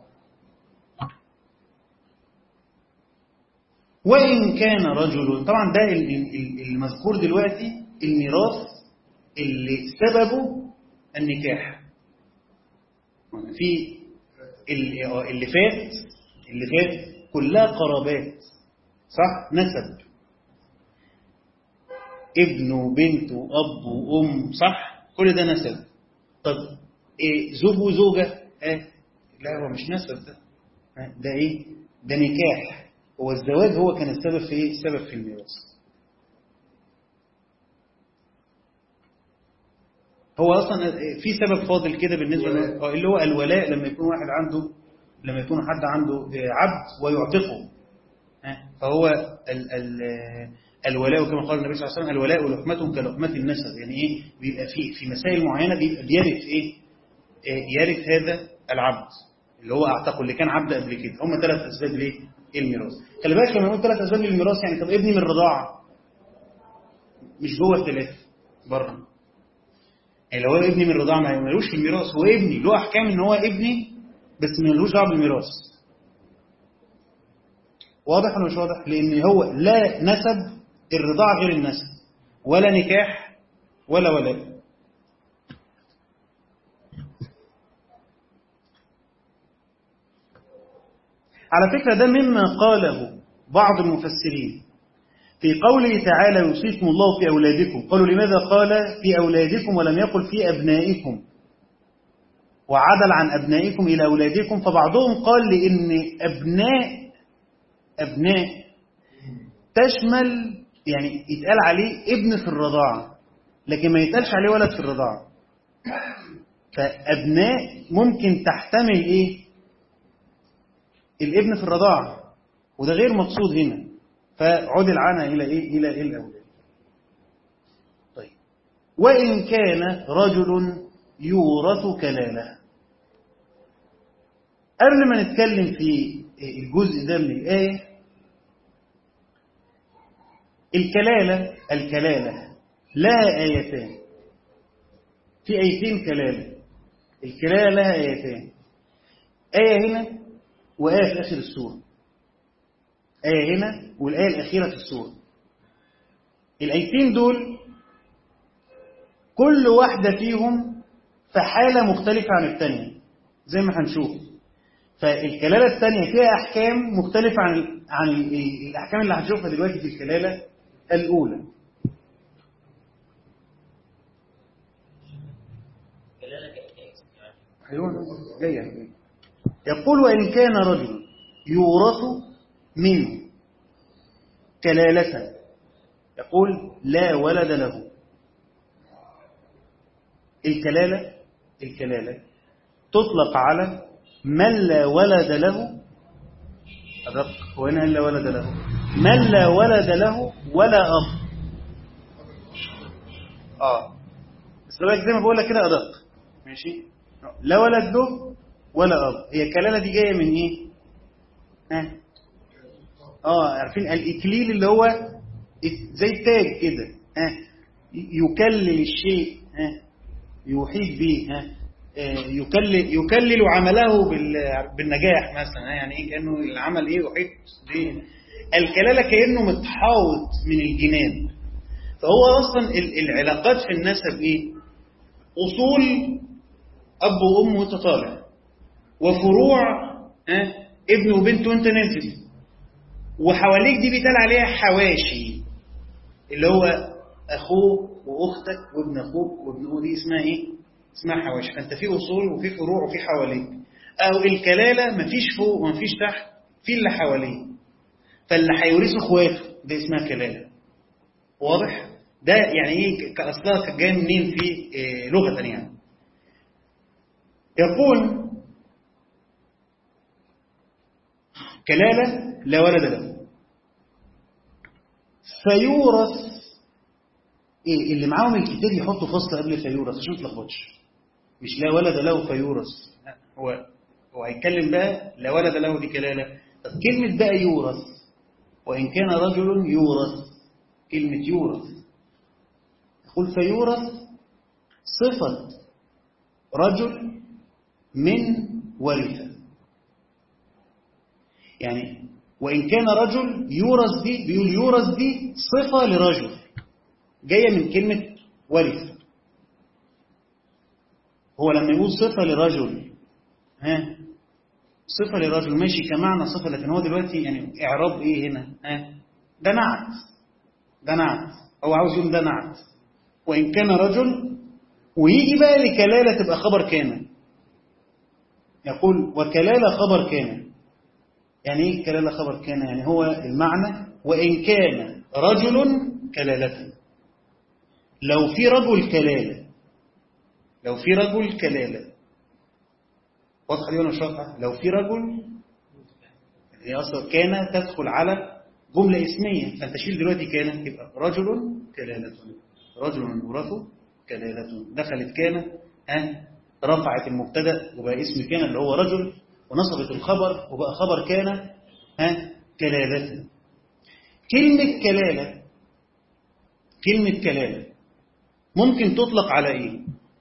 S1: وإن كان رجل طبعا ده ال- ال- المذكور دلوقتي الميراث اللي سببه النكاح في ال- اللي فات اللي فات كلها قرابات صح نسب ابن وبنت واب وام صح كل ده نسب طب إيه زوج وزوجه اه لا هو مش نسب ده آه، ده ايه ده نكاح هو الزواج هو كان السبب في ايه السبب في الميراث هو اصلا في سبب فاضل كده بالنسبه ل- آه، اللي هو الولاء لما يكون واحد عنده لما يكون حد عنده آه، عبد ويعتقه آه، فهو ال ال آه، الولاء كما قال النبي صلى الله عليه وسلم الولاء لحمة كلحمة النسب يعني ايه بيبقى في في مسائل معينه بيبقى بيرث ايه آه، يرث هذا العبد اللي هو اعتقه اللي كان عبد قبل كده هم ثلاث اسباب ليه الميراث خلي بالك لما نقول ثلاث اسباب للميراث يعني طب ابني من الرضاعه مش جوه الثلاثه بره يعني لو هو ابني من الرضاعه ما ملوش في الميراث هو ابني له احكام ان هو ابني بس ملوش دعوه بالميراث واضح ولا مش واضح لان هو لا نسب الرضاعه غير النسب ولا نكاح ولا ولاء على فكرة ده مما قاله بعض المفسرين في قوله تعالى يوصيكم الله في أولادكم قالوا لماذا قال في أولادكم ولم يقل في أبنائكم وعدل عن أبنائكم إلى أولادكم فبعضهم قال لأن أبناء أبناء تشمل يعني يتقال عليه ابن في الرضاعة لكن ما يتقالش عليه ولد في الرضاعة فأبناء ممكن تحتمل إيه الابن في الرضاعة وده غير مقصود هنا فعدل عنها إلى إيه إلى إيه الأولاد طيب وإن كان رجل يورث كلالة قبل ما نتكلم في الجزء ده من الآية الكلالة الكلالة لها آيتان في آيتين كلالة الكلالة لها آيتان آية هنا وآية في آخر السورة آية هنا والآية الأخيرة في السورة الآيتين دول كل واحدة فيهم في حالة مختلفة عن الثانية زي ما هنشوف فالكلالة الثانية فيها أحكام مختلفة عن عن الأحكام اللي هنشوفها دلوقتي في الكلالة الأولى
S3: كلالة كإكس يعني
S1: أيوة جاية يقول وإن كان رجل يورث منه كلالة يقول لا ولد له الكلالة الكلالة تطلق على من لا ولد له أدق وإن لا ولد له من لا ولد له ولا أب آه بس لو زي ما بقول لك كده أدق ماشي لا ولد له ولا أب هي الكلالة دي جاية من إيه ها اه عارفين الإكليل اللي هو زي تاج كده ها يكلل الشيء ها يحيط به ها يكلل يكلل عمله بالنجاح مثلا يعني ايه كانه العمل ايه يحيط به الكلاله كانه متحاوط من الجنان فهو اصلا العلاقات في النسب ايه اصول اب وام وانت طالع وفروع ها ابن وبنت وانت نازل وحواليك دي بيتقال عليها حواشي اللي هو اخوك واختك وابن اخوك وابن اخوك دي اسمها ايه اسمها حواشي فانت في اصول وفي فروع وفي حواليك او الكلاله مفيش فوق ومفيش تحت في اللي حواليه فاللي هيورثوا اخواته دي اسمها كلاله واضح ده يعني ايه كاصلها كانت جايه منين في إيه لغه يعني يقول كلاله لا ولد له فيورث ايه اللي معاهم الكتاب يحطوا فصل قبل فيورث عشان ما تلخبطش مش لا ولد له فيورث هو هو هيتكلم بقى لا ولد له دي كلاله طب كلمه بقى يورث وان كان رجل يورث كلمه يورث يقول فيورث صفه رجل من ورثه يعني وان كان رجل يورث دي بيقول يورث دي صفه لرجل جايه من كلمه ورث هو لما يقول صفة لرجل ها صفة لرجل ماشي كمعنى صفة لكن هو دلوقتي يعني إعراب إيه هنا ها ده نعت ده نعت هو عاوز يقول ده نعت وإن كان رجل ويجي بقى لكلالة تبقى خبر كان يقول وكلالة خبر كان يعني ايه كلالة خبر كان يعني هو المعنى وإن كان رجل كلالة لو في رجل كلالة لو في رجل كلالة واضحة دي ولا مش واضحة لو في رجل هي أصلا كان تدخل على جملة اسمية فأنت شيل دلوقتي كان يبقى رجل كلالة رجل يورث كلالة دخلت كان ها رفعت المبتدا وبقى اسم كان اللي هو رجل ونصبت الخبر وبقى خبر كان ها كلالة كلمة كلالة كلمة كلالة ممكن تطلق على ايه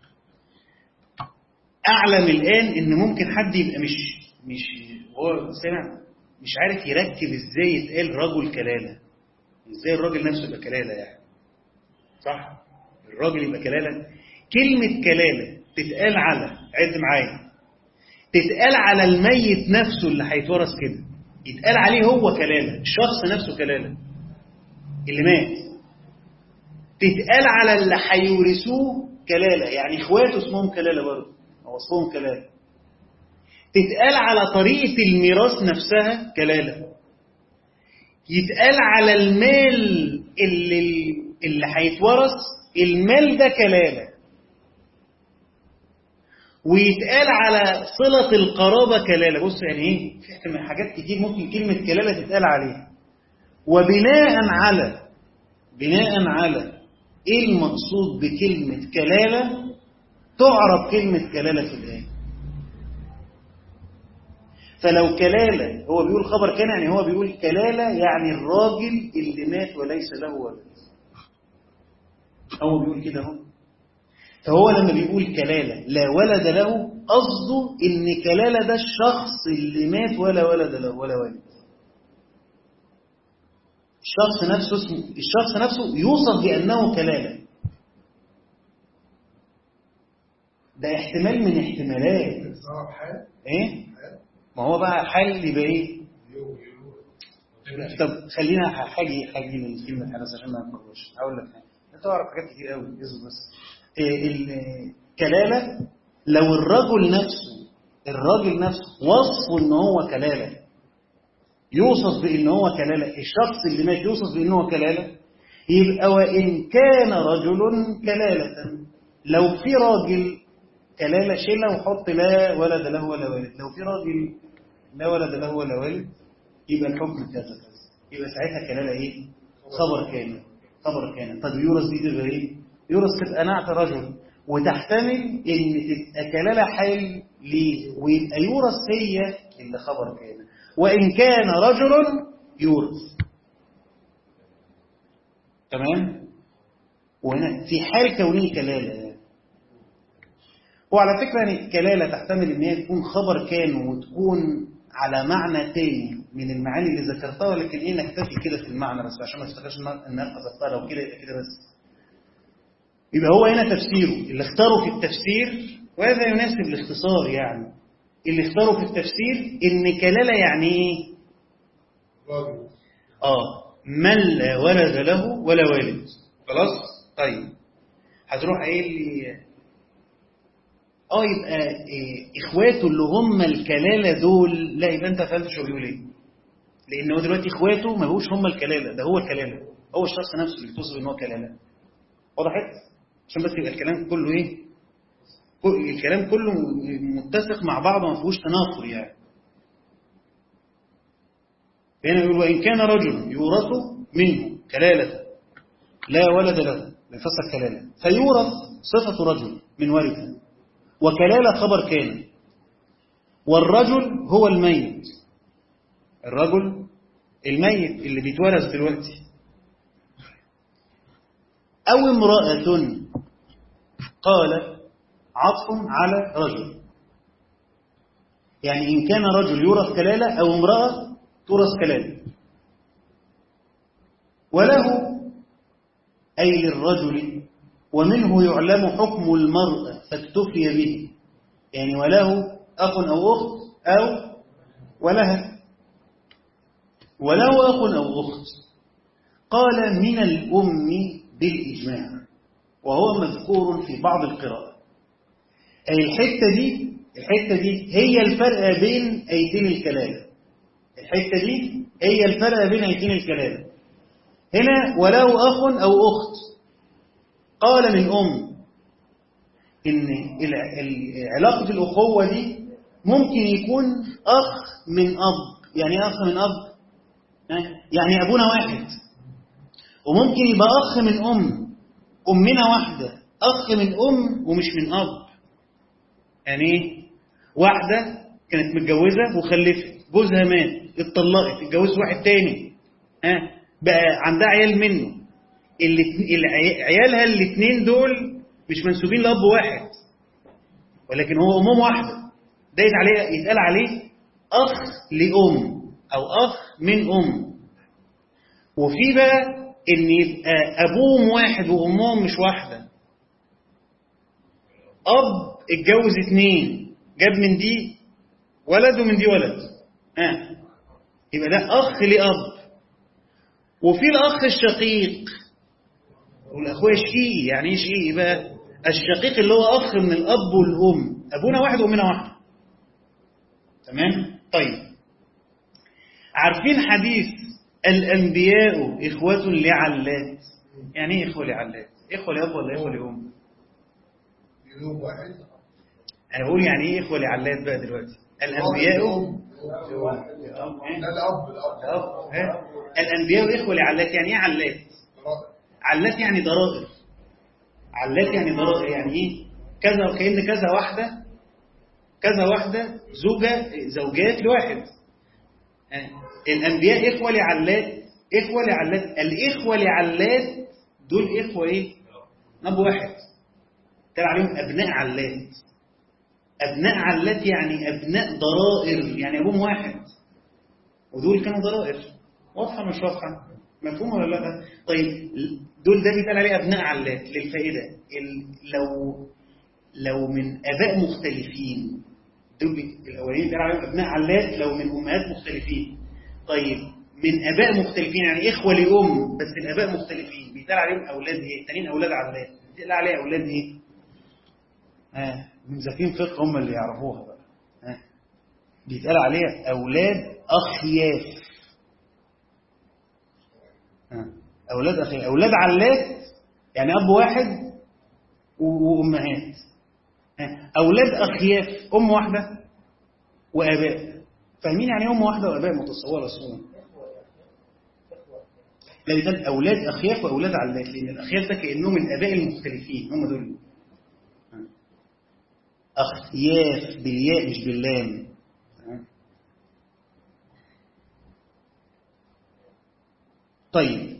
S1: اعلم الان ان ممكن حد يبقى مش مش هو سامع مش عارف يركب ازاي يتقال رجل كلالة ازاي الراجل نفسه يبقى كلالة يعني صح الراجل يبقى كلالة كلمة كلالة تتقال على عد معايا تتقال على الميت نفسه اللي هيتورث كده يتقال عليه هو كلالة الشخص نفسه كلالة اللي مات تتقال على اللي هيورثوه كلالة يعني اخواته اسمهم كلالة برضه او وصفهم كلالة تتقال على طريقة الميراث نفسها كلالة يتقال على المال اللي اللي هيتورث المال ده كلالة ويتقال على صلة القرابة كلالة بص يعني ايه في حاجات كتير ممكن كلمة كلالة تتقال عليها وبناء على بناء على ايه المقصود بكلمة كلالة تعرف كلمة كلالة في الآية فلو كلالة هو بيقول خبر كان يعني هو بيقول كلالة يعني الراجل اللي مات وليس له ولد هو بيقول كده اهو فهو لما بيقول كلالة لا ولد له قصده ان كلالة ده الشخص اللي مات ولا ولد له ولا ولد الشخص نفسه اسمه الشخص نفسه يوصف بأنه كلالة ده احتمال من احتمالات
S2: صار حال
S1: ايه
S2: حال
S1: ما هو بقى حل يبقى ايه
S2: يو يو
S1: طب خلينا هاجي هاجي من كلمة حدث عشان ما نطولش هقول لك حاجة انت تعرف حاجات كتير قوي اصبر بس إيه الكلالة لو الرجل نفسه الراجل نفسه وصفه ان هو كلالة يوصف بان هو كلالة الشخص اللي مات يوصف بان هو كلالة يبقى وان كان رجل كلالة لو في راجل كلالة شيلة وحط لا ولد له ولا والد لو في راجل لا ولد له ولا والد يبقى الحكم كذا كذا يبقى ساعتها كلالة ايه خبر كامل خبر كامل طب يورث دي تبقى ايه يورث تبقى نعت رجل وتحتمل ان تبقى كلالة حال ليه ويبقى يورث هي اللي خبر كامل وان كان رجل يورث تمام وهنا في حال كونه كلالة وعلى فكرة يعني الكلالة تحتمل ان هي تكون خبر كان وتكون على معنى تاني من المعاني اللي ذكرتها ولكن ايه نكتفي كده في المعنى بس عشان ما تفتكرش ان انا قصدتها لو كده يبقى كده بس يبقى هو هنا تفسيره اللي اختاره في التفسير وهذا يناسب الاختصار يعني اللي اختاره في التفسير ان كلالة يعني ايه
S2: راجل
S1: اه من لا ولد له ولا والد خلاص طيب هتروح قايل لي اه يبقى إيه اخواته اللي هم الكلاله دول لا يبقى انت فهمت شو بيقول ايه لان هو دلوقتي اخواته ما بقوش هم الكلاله ده هو الكلاله هو الشخص نفسه اللي توصف ان هو كلاله وضحت عشان بس يبقى الكلام كله ايه كل- الكلام كله م- متسق مع بعض وما فيهوش تناقض يعني هنا يقول وإن كان رجل يورث منه كلالة لا ولد له بيفسر كلالة فيورث صفة رجل من ورثه وكلالة خبر كان والرجل هو الميت الرجل الميت اللي بيتورث دلوقتي أو امرأة قال عطف على رجل يعني إن كان رجل يورث كلالة أو امرأة تورث كلالة وله أي للرجل ومنه يعلم حكم المرأة فاكتفي به يعني وله أخ أو أخت أو ولها وله أخ أو أخت قال من الأم بالإجماع وهو مذكور في بعض القراءات أي الحتة دي الحتة دي هي الفرق بين أيتين الكلام الحتة دي هي الفرق بين أيتين الكلام هنا وله أخ أو أخت قال من أم إن الع- ال- علاقة الأخوة دي ممكن يكون أخ من أب يعني إيه أخ من أب ها؟ يعني أبونا واحد وممكن يبقى أخ من أم أمنا واحدة أخ من أم ومش من أب يعني إيه واحدة كانت متجوزة وخلفت جوزها مات اتطلقت اتجوزت واحد تاني ها بقى عندها عيال منه الاتن- العي- عيالها الاثنين دول مش منسوبين لأب واحد ولكن هو أمهم واحدة ده يتقال عليه يتقال عليه أخ لأم أو أخ من أم وفي بقى إن يبقى أبوهم واحد وأمهم مش واحدة أب اتجوز اتنين جاب من دي ولد ومن دي ولد آه. يبقى ده أخ لأب وفي الأخ الشقيق والأخوة شقيقي يعني إيه شقيقي بقى الشقيق اللي هو أخ من الأب والأم أبونا واحد وأمنا واحدة تمام طيب عارفين حديث الأنبياء إخوة لعلات يعني إيه إخوة لعلات إخوة لأب ولا إخوة لأم
S2: يوم واحد
S1: أنا بقول يعني إيه إخوة لعلات بقى دلوقتي الأنبياء
S2: لا الأب الأب
S1: ها؟ الأنبياء إخوة لعلات يعني إيه علات علات يعني ضرائر علات يعني ضرائر يعني إيه كذا وكأن كذا واحدة كذا واحدة زوجة زوجات لواحد ها؟ الأنبياء إخوة لعلات إخوة لعلات الإخوة لعلات دول إخوة إيه أب واحد تبع عليهم أبناء علات أبناء علات يعني أبناء ضرائر يعني أبوهم واحد ودول كانوا ضرائر واضحة مش واضحة مفهوم ولا لا طيب دول ده بيتقال عليه أبناء علات للفائدة ال- لو لو من آباء مختلفين دول بي- الأولين بيتقال عليهم أبناء علات لو من أمهات مختلفين طيب من آباء مختلفين يعني إخوة لأم بس الآباء مختلفين بيتقال عليهم أولاد إيه التانيين أولاد علات بيتقال عليه أولاد إيه ها مذاكرين فقه هم اللي يعرفوها بقى ها بيتقال عليها أولاد أخياف ها أولاد أخياف أولاد علات يعني أب واحد و- وأمهات ها أولاد أخياف أم واحدة وآباء فاهمين يعني إيه أم واحدة وآباء متصورة الصورة لا يتقال أولاد أخياف وأولاد علات لأن الأخياف ده كأنهم الآباء المختلفين هم دول أخياف بالياء مش باللام طيب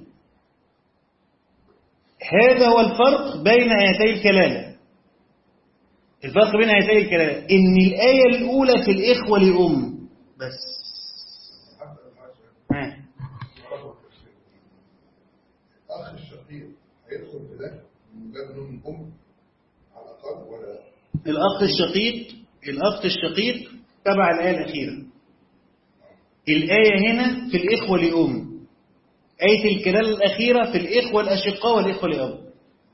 S1: هذا هو الفرق بين آيتي الكلالة الفرق بين آيتي الكلالة إن الآية الأولى في الإخوة لأم بس ها.
S2: أخ الشقيق هيدخل في ده من باب نون الأم على الأقل ولا
S1: الأخ الشقيق الأخ الشقيق تبع الآية الأخيرة الآية هنا في الإخوة لأم آية الكلال الأخيرة في الإخوة الأشقاء والإخوة لأب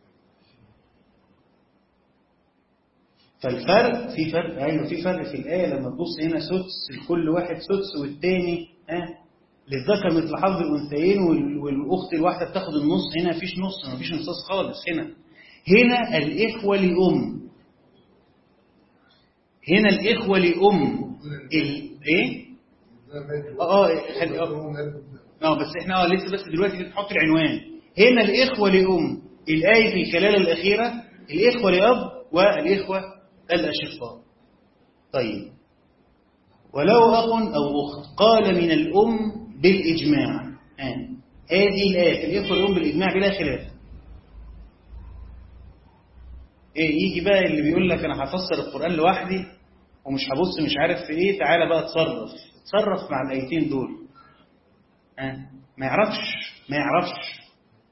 S1: فالفرق في فرق أيوه في فرق في الآية لما تبص هنا سدس لكل واحد سدس والتاني ها للذكر مثل حظ الأنثيين وال- والأخت الواحدة بتاخد النص هنا مفيش نص مفيش نصاص خالص هنا هنا الإخوة لأم هنا الإخوة لأم ال... إيه؟
S2: ده مات
S1: آه، آه، خلي- آه.
S2: هو مات.
S1: اه بس احنا اه لسه بس دلوقتي بنحط العنوان هنا الإخوة لأم الآية في الكلالة الأخيرة الإخوة لأب والإخوة الأشقاء طيب ولو أخ أو أخت قال من الأم بالإجماع آه. هذه الآية في الإخوة لأم بالإجماع بلا خلاف إيه يجي بقى اللي بيقول لك أنا هفسر القرآن لوحدي ومش هبص مش عارف في إيه تعالى بقى اتصرف اتصرف مع الآيتين دول آه. ما يعرفش ما يعرفش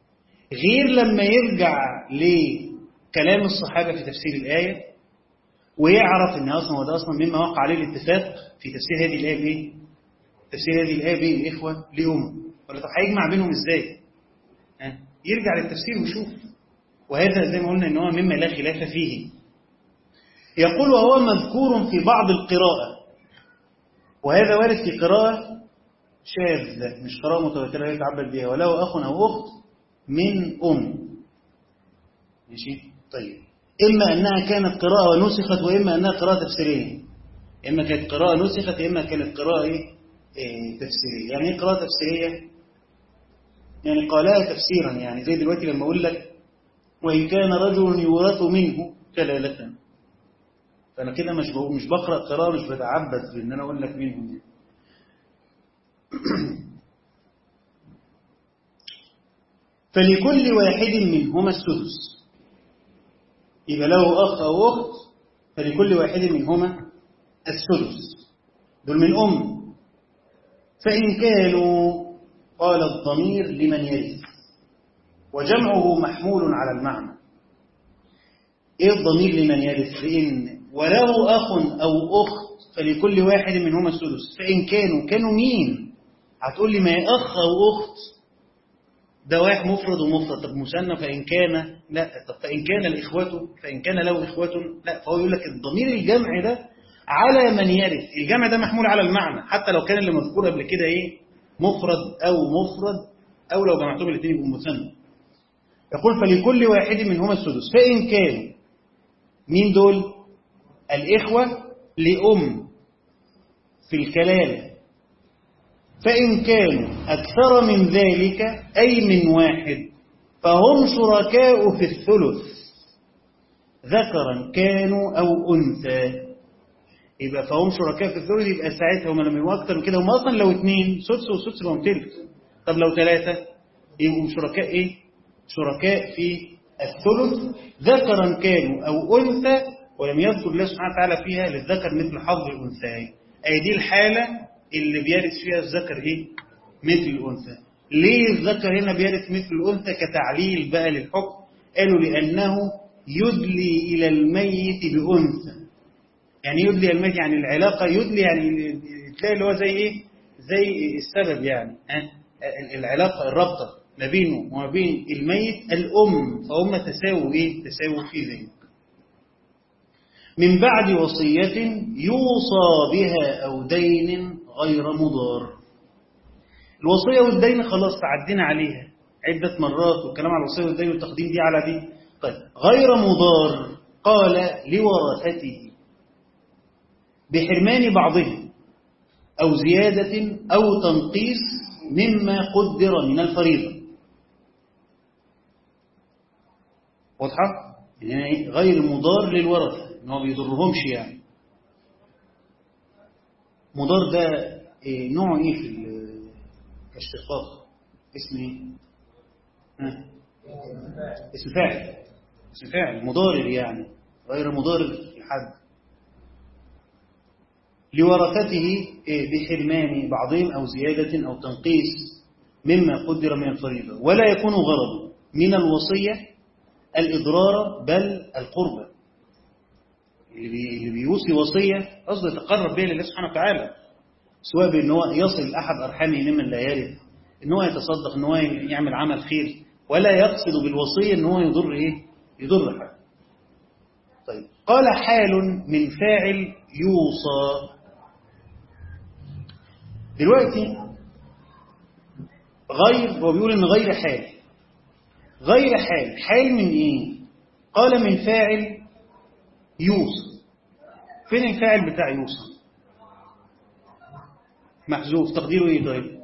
S1: غير لما يرجع لكلام الصحابة في تفسير الآية ويعرف ان اصلا هو ده اصلا مما وقع عليه الاتفاق في تفسير هذه الايه بايه؟ تفسير هذه الايه بين الاخوه لام ولا طب هيجمع بينهم ازاي؟ ها؟ يرجع للتفسير ويشوف وهذا زي ما قلنا ان هو مما لا خلاف فيه يقول وهو مذكور في بعض القراءة وهذا وارد في قراءة شاذة مش قراءة متواترة يتعبد بها وله أخ أو أخت من أم ماشي طيب إما أنها كانت قراءة ونسخت وإما أنها قراءة تفسيرية إما كانت قراءة نسخت إما كانت قراءة إيه؟ إيه تفسيرية يعني إيه قراءة تفسيرية يعني قالها تفسيرا يعني زي دلوقتي لما أقول لك وإن كان رجل يورث منه كلالة فأنا كده مش مش بقرأ قراءة مش بتعبد بإن أنا أقول لك منهم يعني. فلكل واحد منهما السدس يبقى له أخ أو أخت فلكل واحد منهما السدس دول من أم فإن كانوا قال الضمير لمن يرث وجمعه محمول على المعنى ايه الضمير لمن يرث فإن وله أخ أو أخت فلكل واحد منهما السدس فإن كانوا كانوا مين هتقول لي ما هي أخ أو أخت ده واحد مفرد ومفرد طب مثنى فإن كان لا طب فإن كان الإخوة فإن كان له إخوة لا فهو يقول لك الضمير الجمع ده على من يرث الجمع ده محمول على المعنى حتى لو كان اللي مذكور قبل كده ايه مفرد أو مفرد أو لو جمعتهم الاثنين يبقوا مثنى يقول فلكل واحد منهما السدس فإن كانوا مين دول الإخوة لأم في الكلالة فإن كانوا أكثر من ذلك أي من واحد فهم شركاء في الثلث ذكرا كانوا أو أنثى يبقى فهم شركاء في الثلث يبقى ساعتها هم لما يبقوا أكثر من كده هم أصلا لو اثنين سدس وسدس يبقوا تلت طب لو ثلاثة يبقوا شركاء إيه؟ شركاء في الثلث ذكرا كانوا أو أنثى ولم يذكر الله سبحانه وتعالى فيها للذكر مثل حظ الأنثيين أي دي الحالة اللي بيرث فيها الذكر إيه؟ مثل الأنثى ليه الذكر هنا بيرث مثل الأنثى كتعليل بقى للحكم قالوا لأنه يدلي إلى الميت بأنثى يعني يدلي الميت يعني العلاقة يدلي يعني تلاقي اللي هو زي إيه زي السبب يعني ها؟ العلاقة الرابطة ما بينه وما بين الميت الأم فهم تساووا إيه تساووا في ذلك من بعد وصية يوصى بها أو دين غير مضار الوصية والدين خلاص تعدينا عليها عدة مرات والكلام على الوصية والدين والتقديم دي على دي طيب غير مضار قال لورثته بحرمان بعضهم أو زيادة أو تنقيص مما قدر من الفريضة واضحة؟ يعني غير مضار للورثة ان هو بيضرهمش يعني مضار ده إيه نوع ايه في الاشتقاق اسم ايه ها؟ اسم فاعل اسم فاعل مضارر يعني غير مضارر لحد لورثته إيه بحرمان بعضهم او زيادة او تنقيص مما قدر من الفريضة ولا يكون غرض من الوصية الإضرار بل القربة اللي بيوصي وصية قصده يتقرب بها لله سبحانه وتعالى سواء بأن هو يصل أحد أرحامه ممن لا يرث أن هو يتصدق أن هو يعمل عمل خير ولا يقصد بالوصية أن هو يضر إيه يضر حد طيب قال حال من فاعل يوصى دلوقتي غير هو بيقول ان غير حال غير حال حال من ايه قال من فاعل يوصى فين الفاعل بتاع يوصى محذوف تقديره ايه طيب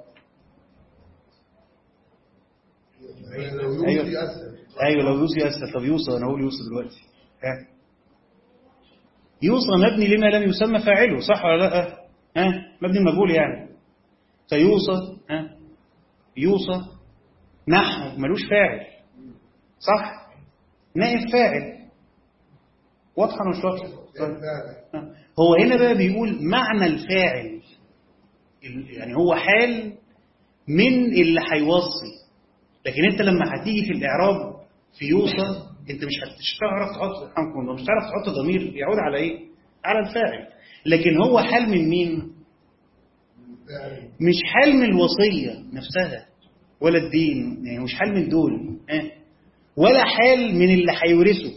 S2: لو يوصي أسهل
S1: ايوه لو يوصي اسهل طب يوصى انا اقول يوصى دلوقتي ها يوصى مبني لما لم يسمى فاعله صح ولا لا ها مبني مجهول يعني فيوصى ها يوصى نحو ملوش فاعل صح نائب فاعل واضحه ولا مش واضحه طيب. هو هنا بقى بيقول معنى الفاعل يعني هو حال من اللي هيوصي لكن انت لما هتيجي في الاعراب في يوصى انت مش هت- مش هتعرف تحط رحمكم الله مش هتعرف تحط ضمير يعود على ايه على الفاعل لكن هو حال من مين
S2: فعلا
S1: مش حال من الوصية نفسها ولا الدين يعني مش حال من دول ها؟ ولا حال من اللي هيورثه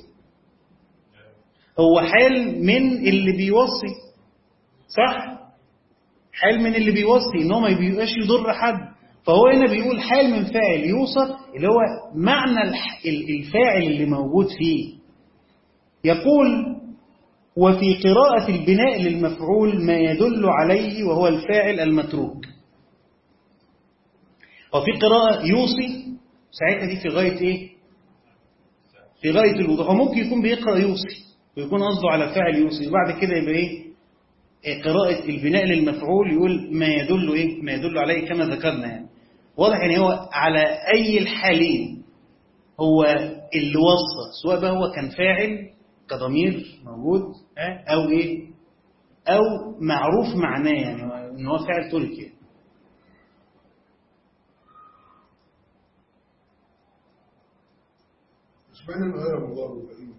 S1: هو حال من اللي بيوصي صح حال من اللي بيوصي ان هو ما بيبقاش يضر حد فهو هنا بيقول حال من فاعل يوصى اللي هو معنى الح- ال- الفاعل اللي موجود فيه يقول وفي قراءة البناء للمفعول ما يدل عليه وهو الفاعل المتروك وفي قراءة يوصي ساعتها دي في غاية ايه في غاية الوضوح وممكن يكون بيقرأ يوصي ويكون قصده على فاعل يوصي وبعد كده يبقى ايه إيه قراءة البناء للمفعول يقول ما يدل ايه ما يدل عليه كما ذكرنا يعني واضح ان هو على اي الحالين هو اللي وصى سواء بقى هو كان فاعل كضمير موجود ها، او ايه او معروف معناه يعني ان هو فاعل تركي يعني.
S2: مش معنى انه غير مضار وبعيد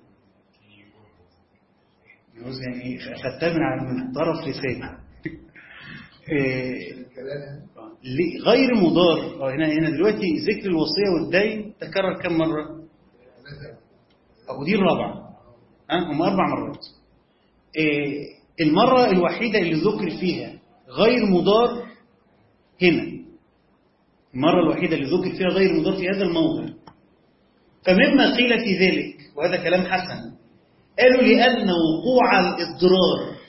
S1: يجوز يعني خدتها من على من طرف لساني إيه،
S2: الكلام يعني
S1: ليه- غير مضار آه، هنا هنا دلوقتي ذكر الوصيه والدين تكرر كم مره
S2: مثلا
S1: أو دي الرابعة ها هم أربع مرات إيه المرة الوحيدة اللي ذكر فيها غير مضار هنا المرة الوحيدة اللي ذكر فيها غير مضار في هذا الموضع فمما قيل في ذلك وهذا كلام حسن قالوا لأن وقوع الإضرار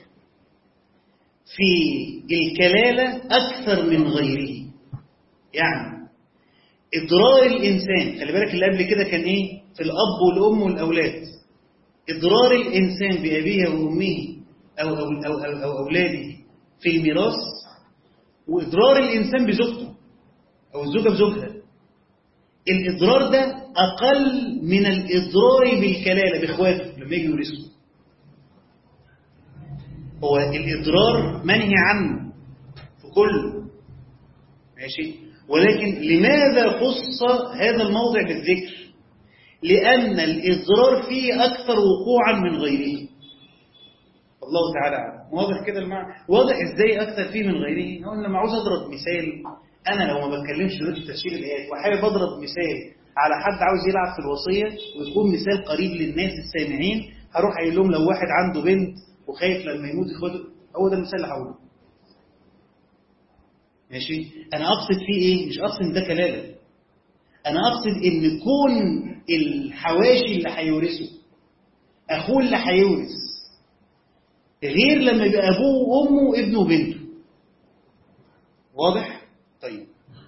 S1: في الكلالة أكثر من غيره يعني إضرار الإنسان خلي بالك اللي قبل كده كان إيه في الأب والأم والأولاد إضرار الإنسان بأبيه وأمه أو, أو, أو, أو, أو أولاده في الميراث وإضرار الإنسان بزوجته أو الزوجة بزوجها الإضرار ده أقل من الإضرار بالكلالة بإخواته لما يجي يورثوا هو الإضرار منهي عنه في كله ماشي ولكن لماذا خص هذا الموضع بالذكر لأن الإضرار فيه أكثر وقوعا من غيره الله تعالى أعلم. واضح كده المعنى واضح إزاي أكثر فيه من غيره هو لما عاوز أضرب مثال أنا لو ما بتكلمش دلوقتي في تفسير الآيات وحابب أضرب مثال على حد عاوز يلعب في الوصية ويكون مثال قريب للناس السامعين هروح قايل لهم لو واحد عنده بنت وخايف لما يموت اخواته هو ده المثال اللي هقوله ماشي انا اقصد فيه ايه مش اقصد إن ده كلاله انا اقصد ان كون الحواشي اللي هيورثه اخوه اللي هيورث غير لما يبقى ابوه وامه وابنه وبنته واضح طيب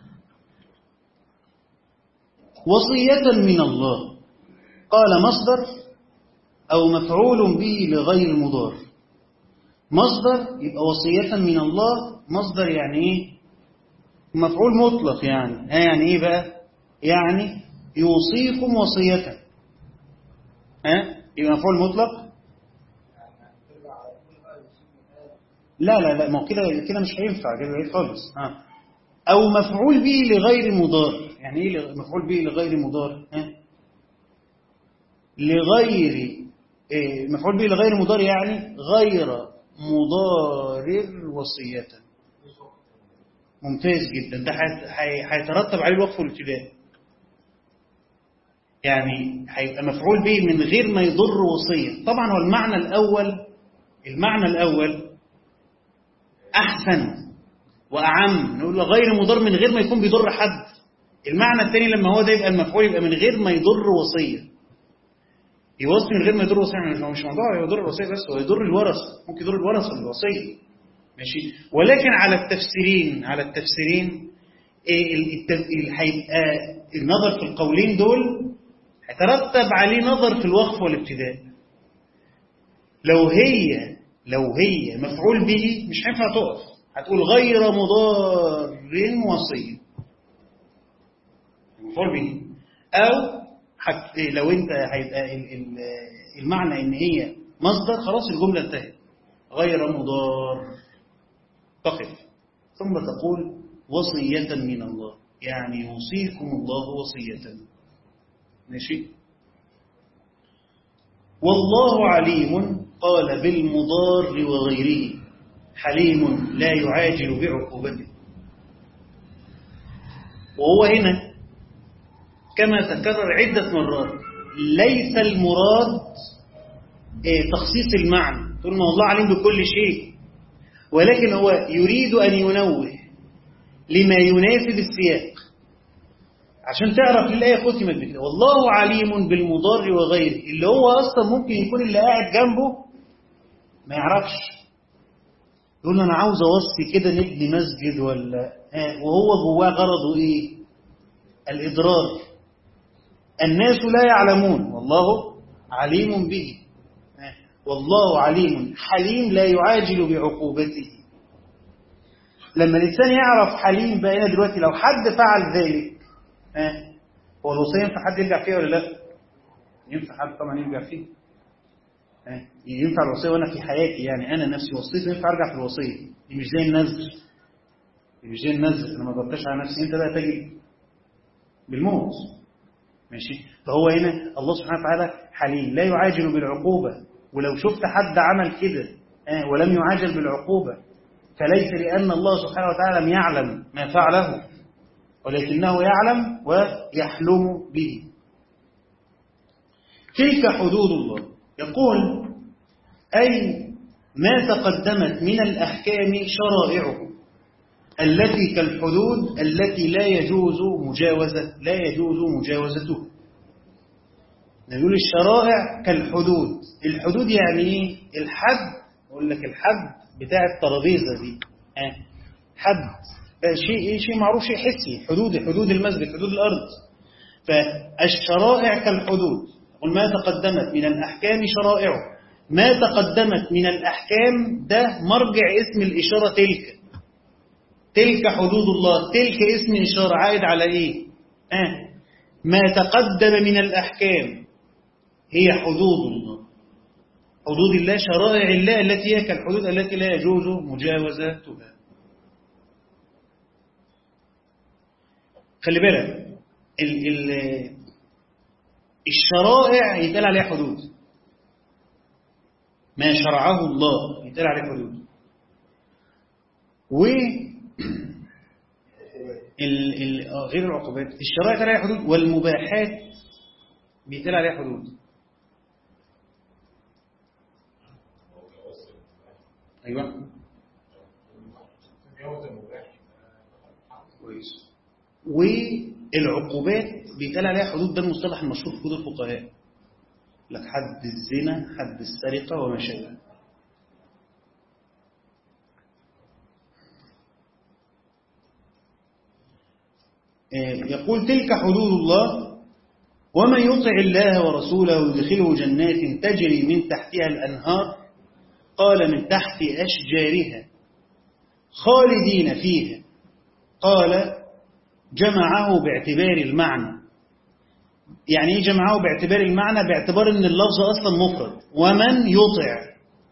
S1: وصية من الله قال مصدر أو مفعول به لغير مضار مصدر يبقى وصية من الله مصدر يعني إيه مفعول مطلق يعني ها يعني إيه بقى يعني يوصيكم وصية ها يبقى مفعول مطلق لا لا لا ما هو كده كده مش هينفع كده بعيد خالص ها أو مفعول به لغير مضار يعني إيه لغ- مفعول به لغير مضار ها لغير إيه، مفعول به لغير مضار يعني غير مضار وصية ممتاز جدا ده هيت- هي- هيترتب عليه الوقف والابتداء يعني هيبقى مفعول به من غير ما يضر وصية طبعا هو المعنى الأول المعنى الأول أحسن وأعم نقول له غير مضر من غير ما يكون بيضر حد المعنى الثاني لما هو ده يبقى المفعول يبقى من غير ما يضر وصية يوصي من غير ما يضر وصية مش مش موضوع يضر الوصية بس هو يضر الورث ممكن يضر الورث بالوصية ماشي ولكن على التفسيرين على التفسيرين إيه ال- التف- ال- هيبقى النظر في القولين دول هيترتب عليه نظر في الوقف والابتداء لو هي لو هي مفعول به مش هينفع تقف هتقول غير مضار وصية مفعول به أو حت... لو أنت هيبقى ال- ال- المعنى إن هي مصدر خلاص الجملة انتهت غير مضار تقف ثم تقول وصية من الله يعني يوصيكم الله وصية ماشي والله عليم قال بالمضار وغيره حليم لا يعاجل بعقوبته وهو هنا كما تكرر عدة مرات ليس المراد آه، تخصيص المعنى تقول ما الله عليم بكل شيء ولكن هو يريد أن ينوه لما يناسب السياق عشان تعرف الآية ختمت بكده والله عليم بالمضار وغيره اللي هو أصلا ممكن يكون اللي قاعد جنبه ما يعرفش يقول له أنا عاوز أوصي كده نبني مسجد ولا آه، وهو جواه غرضه إيه الإضرار الناس لا يعلمون والله عليم به آه، والله عليم حليم لا يعاجل بعقوبته لما الإنسان يعرف حليم بقى هنا دلوقتي لو حد فعل ذلك آه، هو الوصية ينفع حد يرجع فيها ولا لا؟ ينفع حد طبعا يرجع فيها آه، ينفع الوصية وأنا في حياتي يعني أنا نفسي وصيت ينفع أرجع في الوصية دي مش زي النذر دي مش زي النذر أنا ما ضبطش على نفسي أنت بقى تجد بالموت ماشي فهو هنا الله سبحانه وتعالى حليم لا يعاجل بالعقوبة ولو شفت حد عمل كده آه، ولم يعاجل بالعقوبة فليس لأن الله سبحانه وتعالى لم يعلم ما فعله ولكنه يعلم ويحلم به تلك حدود الله يقول أي ما تقدمت من الأحكام شرائعه التي كالحدود التي لا يجوز مجاوزة لا يجوز مجاوزته نقول الشرائع كالحدود الحدود يعني ايه الحد اقول لك الحد بتاع الترابيزه دي آه. حد آه شيء ايه شيء معروف شيء حسي حدود حدود المسجد حدود الارض فالشرائع كالحدود قل ما تقدمت من الاحكام شرائعه ما تقدمت من الاحكام ده مرجع اسم الاشاره تلك تلك حدود الله تلك اسم إشارة عائد على إيه آه. ما تقدم من الأحكام هي حدود الله حدود الله شرائع الله التي هي كالحدود التي لا يجوز مجاوزتها خلي بالك ال ال الشرائع يتقال عليها حدود ما شرعه الله يتقال عليه حدود و ال ال آه، غير العقوبات الشرائع يتقال عليها حدود والمباحات بيتقال عليها حدود ايوه كويس والعقوبات بيتقال عليها حدود ده المصطلح المشهور في حدود الفقهاء لك حد الزنا حد السرقة وما شابه يقول تلك حدود الله ومن يطع الله ورسوله يدخله جنات تجري من تحتها الأنهار قال من تحت أشجارها خالدين فيها قال جمعه باعتبار المعنى يعني ايه جمعه باعتبار المعنى باعتبار ان اللفظ اصلا مفرد ومن يطع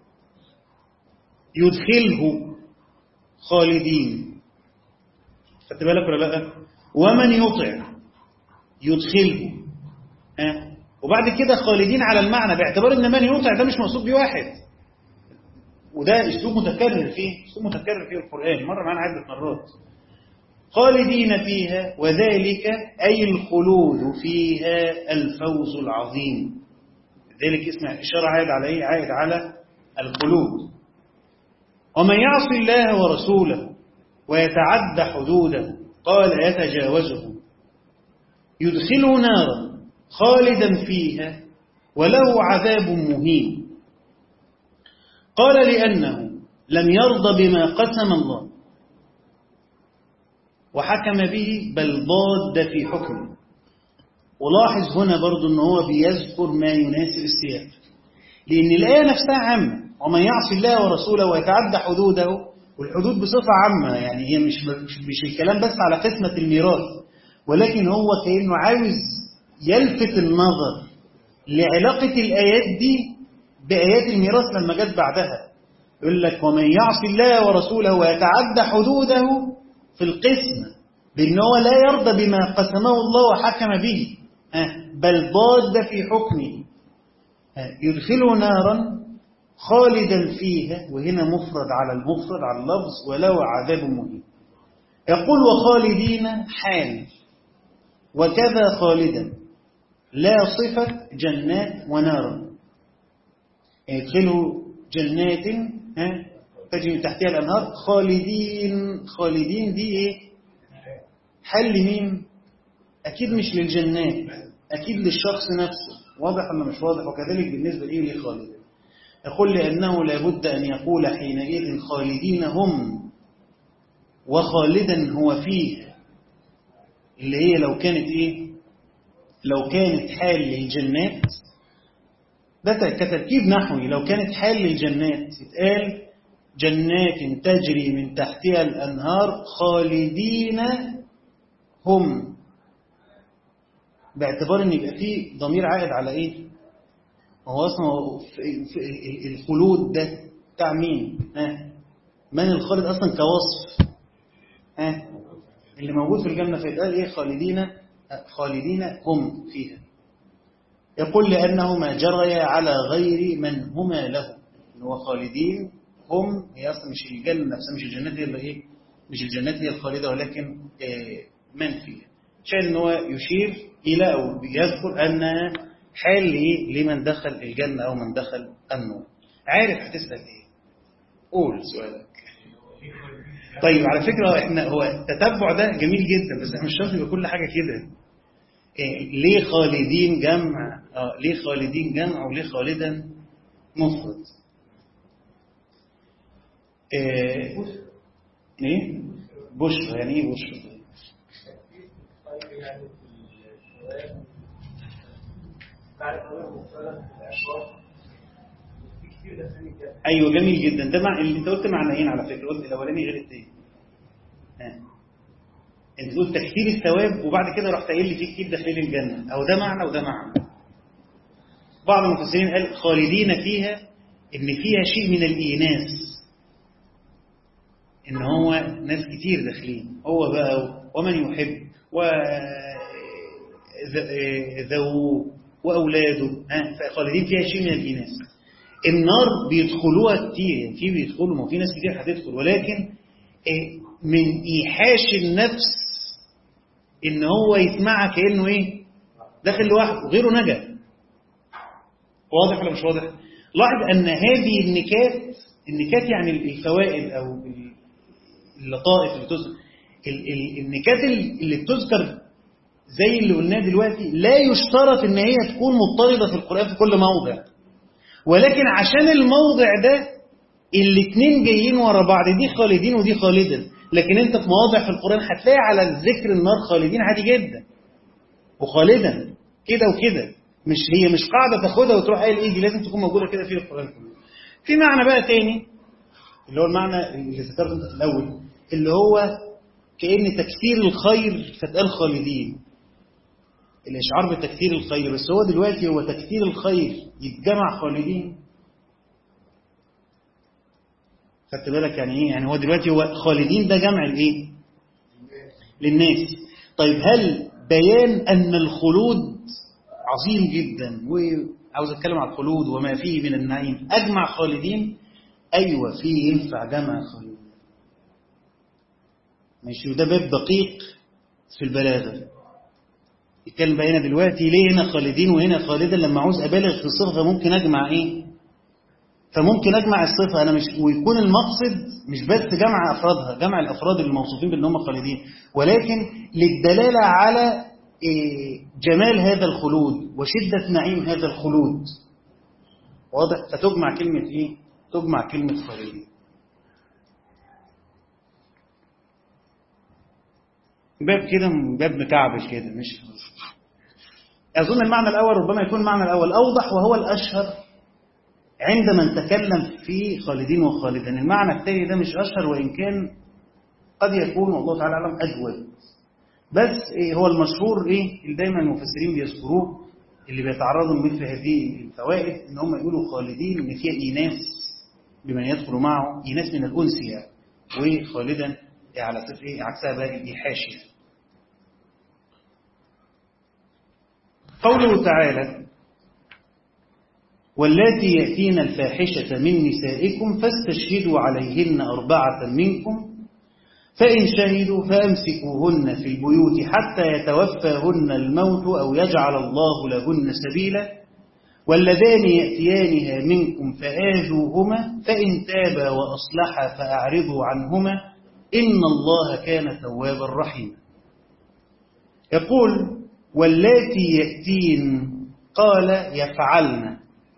S1: يدخله خالدين خدت بالك ولا لا ومن يطع يدخله ها وبعد كده خالدين على المعنى باعتبار ان من يطع ده مش مقصود بيه واحد وده اسلوب متكرر فيه اسلوب متكرر فيه القران مره معانا عده مرات خالدين فيها وذلك أي الخلود فيها الفوز العظيم ذلك اسم الإشارة عائد على إيه؟ عائد على الخلود ومن يعصي الله ورسوله ويتعدى حدوده قال يتجاوزه يدخله نارا خالدا فيها وله عذاب مهين قال لأنه لم يرضى بما قسم الله وحكم به بل ضاد في حكمه ولاحظ هنا برضو ان هو بيذكر ما يناسب السياق لان الايه نفسها عامه ومن يعصي الله ورسوله ويتعدى حدوده والحدود بصفه عامه يعني هي مش مش الكلام بس على قسمه الميراث ولكن هو كانه عاوز يلفت النظر لعلاقه الايات دي بايات الميراث لما جت بعدها يقول لك ومن يعصي الله ورسوله ويتعدى حدوده في القسم بأن هو لا يرضى بما قسمه الله وحكم به بل ضاد في حكمه يدخله نارا خالدا فيها وهنا مفرد على المفرد على اللفظ ولو عذاب مهين يقول وخالدين حال وكذا خالدا لا صفة جنات ونار يدخلوا جنات ها تجري من تحتها الأنهار خالدين خالدين دي ايه حل مين أكيد مش للجنات أكيد للشخص نفسه واضح ولا مش واضح وكذلك بالنسبة ليه لخالد يقول لأنه لابد أن يقول حينئذ خالدين هم وخالدا هو فيه اللي هي لو كانت إيه لو كانت حال للجنات ده كتركيب نحوي لو كانت حال للجنات يتقال جنات تجري من تحتها الأنهار خالدين هم باعتبار ان يبقى فيه ضمير عائد على ايه هو اصلا في في الخلود ده بتاع مين ها من الخالد اصلا كوصف ها اللي موجود في الجنه فيتقال ايه خالدين خالدين هم فيها يقول لانه ما جري على غير من هما له هو خالدين هم هي اصلا مش الجنه نفسها مش الجنات هي اللي ايه مش الجنات هي الخالده ولكن من فيها شايل ان هو يشير الى او يذكر ان حال ايه لمن دخل الجنه او من دخل النور عارف هتسال ايه قول سؤالك طيب على فكره احنا هو التتبع ده جميل جدا بس احنا مش شرط يبقى كل حاجه كده إيه ليه خالدين جمع اه ليه خالدين جمع وليه خالدا مفرد ايه ايه بشرى يعني ايه بشرى ايوه جميل جدا ده مع اللي انت قلت معنيين على فكره قلت الاولاني غير الثاني انت قلت تكثير الثواب وبعد كده رحت قايل لي في كتير داخلين الجنه او ده معنى وده معنى بعض المفسرين قال خالدين فيها ان فيها شيء من الايناس ان هو ناس كتير داخلين هو بقى ومن يحب وذووه وأولاده فخالدين فيها شيء من الإناث النار بيدخلوها كتير يعني في بيدخلوا ما في ناس كتير هتدخل ولكن من إيحاش النفس إن هو يسمعها كأنه إيه داخل لوحده غيره نجا واضح ولا مش واضح لاحظ أن هذه النكات النكات يعني الفوائد أو اللطائف اللي تذكر النكات اللي بتذكر زي اللي قلناه دلوقتي لا يشترط ان هي تكون مضطردة في القرآن في كل موضع ولكن عشان الموضع ده الاثنين جايين ورا بعض دي خالدين ودي خالدا لكن انت في مواضع في القرآن هتلاقي على ذكر النار خالدين عادي جدا وخالدا كده وكده مش هي مش قاعدة تاخدها وتروح قايل ايه دي لازم تكون موجودة كده في القرآن كله في معنى بقى تاني اللي هو المعنى اللي ذكرته انت في الاول اللي هو كأن تكثير الخير فتقال خالدين الإشعار بتكثير الخير بس هو دلوقتي هو تكثير الخير يتجمع خالدين خدت بالك يعني ايه يعني هو دلوقتي هو خالدين ده جمع الايه للناس طيب هل بيان ان الخلود عظيم جدا وعاوز اتكلم عن الخلود وما فيه من النعيم اجمع خالدين ايوه فيه ينفع جمع خالدين ماشي وده باب دقيق في البلاغه يتكلم بقى هنا دلوقتي ليه هنا خالدين وهنا خالدا لما عاوز ابالغ في الصفه فممكن اجمع ايه فممكن اجمع الصفه انا مش ويكون المقصد مش بس جمع افرادها جمع الافراد الموصوفين بان هم خالدين ولكن للدلاله على إيه جمال هذا الخلود وشده نعيم هذا الخلود واضح فتجمع كلمه ايه تجمع كلمه خالدين باب كده باب مكعبل كده مش أظن المعنى الأول ربما يكون المعنى الأول أوضح وهو الأشهر عندما نتكلم في خالدين وخالدا المعنى الثاني ده مش أشهر وإن كان قد يكون والله تعالى أعلم أجود بس إيه هو المشهور إيه اللي دايما المفسرين بيذكروه اللي بيتعرضوا لمثل هذه الفوائد إن هم يقولوا خالدين إن فيها إيناس بمن يدخل معه إيناس من الأنس يعني وخالدا على صفر إيه عكسها بقى الإيحاشي قوله تعالى واللاتي يأتين الفاحشة من نسائكم فاستشهدوا عليهن أربعة منكم فإن شهدوا فأمسكوهن في البيوت حتى يتوفاهن الموت أو يجعل الله لهن سبيلا واللذان يأتيانها منكم فآذوهما فإن تابا وأصلحا فأعرضوا عنهما إن الله كان توابا رحيما يقول واللاتي يأتين قال يفعلن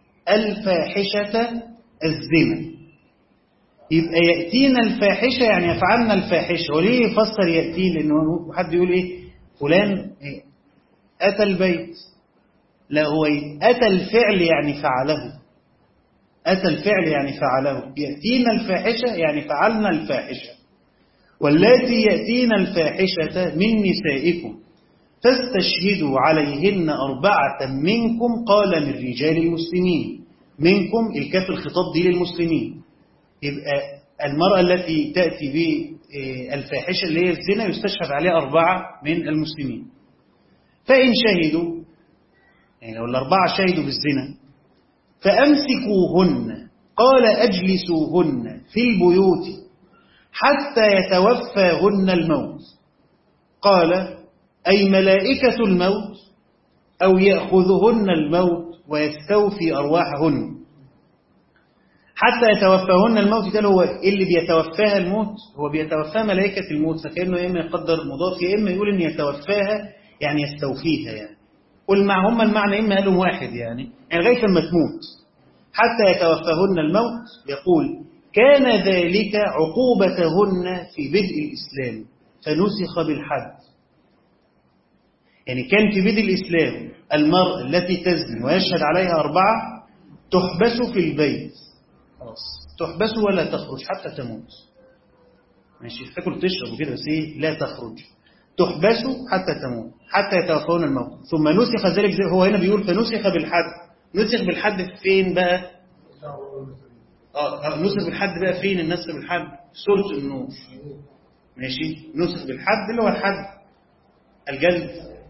S1: الفاحشة الزنا يبقى يأتينا الفاحشة يعني يفعلن الفاحشة وليه يفسر يأتين لأنه حد يقول إيه فلان إيه؟ أتى البيت لا هو أتى الفعل يعني فعله أتى الفعل يعني فعله يأتينا الفاحشة يعني فعلنا الفاحشة واللاتي يأتين الفاحشة من نسائكم فاستشهدوا عليهن أربعة منكم قال من رجال المسلمين منكم الكاف الخطاب دي للمسلمين يبقى المرأة التي تأتي بالفاحشة اللي هي الزنا يستشهد عليها أربعة من المسلمين فإن شهدوا يعني لو الأربعة شهدوا بالزنا فأمسكوهن قال أجلسوهن في البيوت حتى يتوفاهن الموت قال أي ملائكة الموت أو يأخذهن الموت ويستوفي أرواحهن حتى يتوفاهن الموت قال هو اللي بيتوفاها الموت هو بيتوفاها ملائكة الموت فكأنه يا إما يقدر مضاف يا إما يقول إن يتوفاها يعني يستوفيها يعني قل مع هم المعنى إما قالوا واحد يعني يعني لغاية لما تموت حتى يتوفاهن الموت يقول كان ذلك عقوبتهن في بدء الإسلام فنسخ بالحد يعني كان في بدء الإسلام المرأة التي تزني ويشهد عليها أربعة تحبس في البيت خلاص تحبس ولا تخرج حتى تموت ماشي تاكل تشرب وكده بس ايه لا تخرج تحبس حتى تموت حتى يتوفون الموت ثم نسخ ذلك زي هو هنا بيقول فنسخ بالحد نسخ بالحد فين بقى اه نسخ بالحد بقى فين النسخ بالحد سورة النور ماشي نسخ بالحد اللي هو الحد الجلد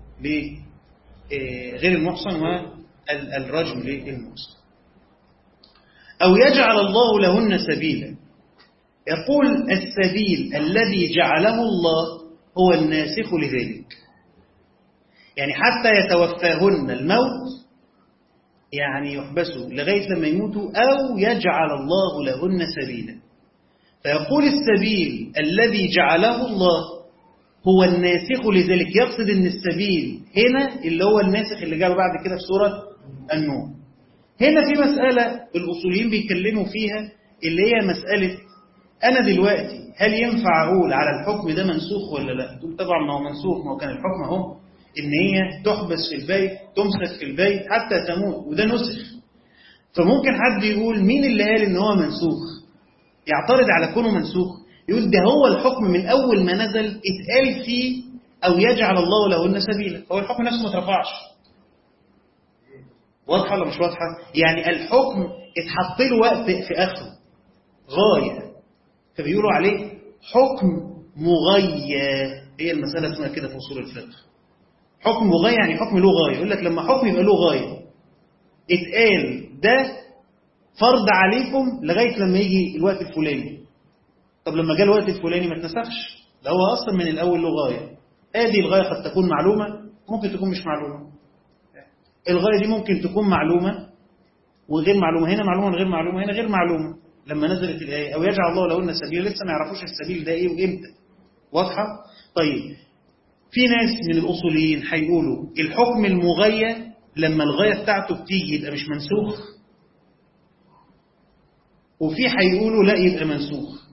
S1: لغير المحصن والرجم للمحصن أو يجعل الله لهن سبيلا يقول السبيل الذي جعله الله هو الناسخ لذلك يعني حتى يتوفاهن الموت يعني يحبسوا لغاية لما يموتوا أو يجعل الله لهن سبيلا فيقول السبيل الذي جعله الله هو الناسخ لذلك يقصد ان السبيل هنا اللي هو الناسخ اللي جاء بعد كده في سورة النور هنا في مسألة الأصوليين بيتكلموا فيها اللي هي مسألة أنا دلوقتي هل ينفع أقول على الحكم ده منسوخ ولا لا تقول طبعا ما هو منسوخ ما هو كان الحكم اهو إن هي تحبس في البيت تمسك في البيت حتى تموت وده نسخ فممكن حد يقول مين اللي قال إن هو منسوخ يعترض على كونه منسوخ يقول ده هو الحكم من أول ما نزل اتقال فيه أو يجعل الله لهن سبيلا هو الحكم نفسه ما اترفعش واضحة ولا مش واضحة يعني الحكم اتحط له وقت في آخره غاية فبيقولوا عليه حكم مغيى هي المسألة اسمها كده في أصول الفقه حكم مغيى يعني حكم له غاية يقول لك لما حكم يبقى له غاية اتقال ده فرض عليكم لغاية لما يجي الوقت الفلاني طب لما جاء الوقت الفلاني ما اتنسخش ده هو أصلا من الأول له غاية هذه الغاية قد تكون معلومة ممكن تكون مش معلومة الغاية دي ممكن تكون معلومة وغير معلومة هنا معلومة غير معلومة هنا غير معلومة لما نزلت الآية أو يجعل الله لهن سبيلا لسه ما يعرفوش السبيل ده إيه وإمتى واضحة؟ طيب في ناس من الأصوليين هيقولوا الحكم المغيى لما الغاية بتاعته بتيجي يبقى مش منسوخ وفي هيقولوا لا يبقى منسوخ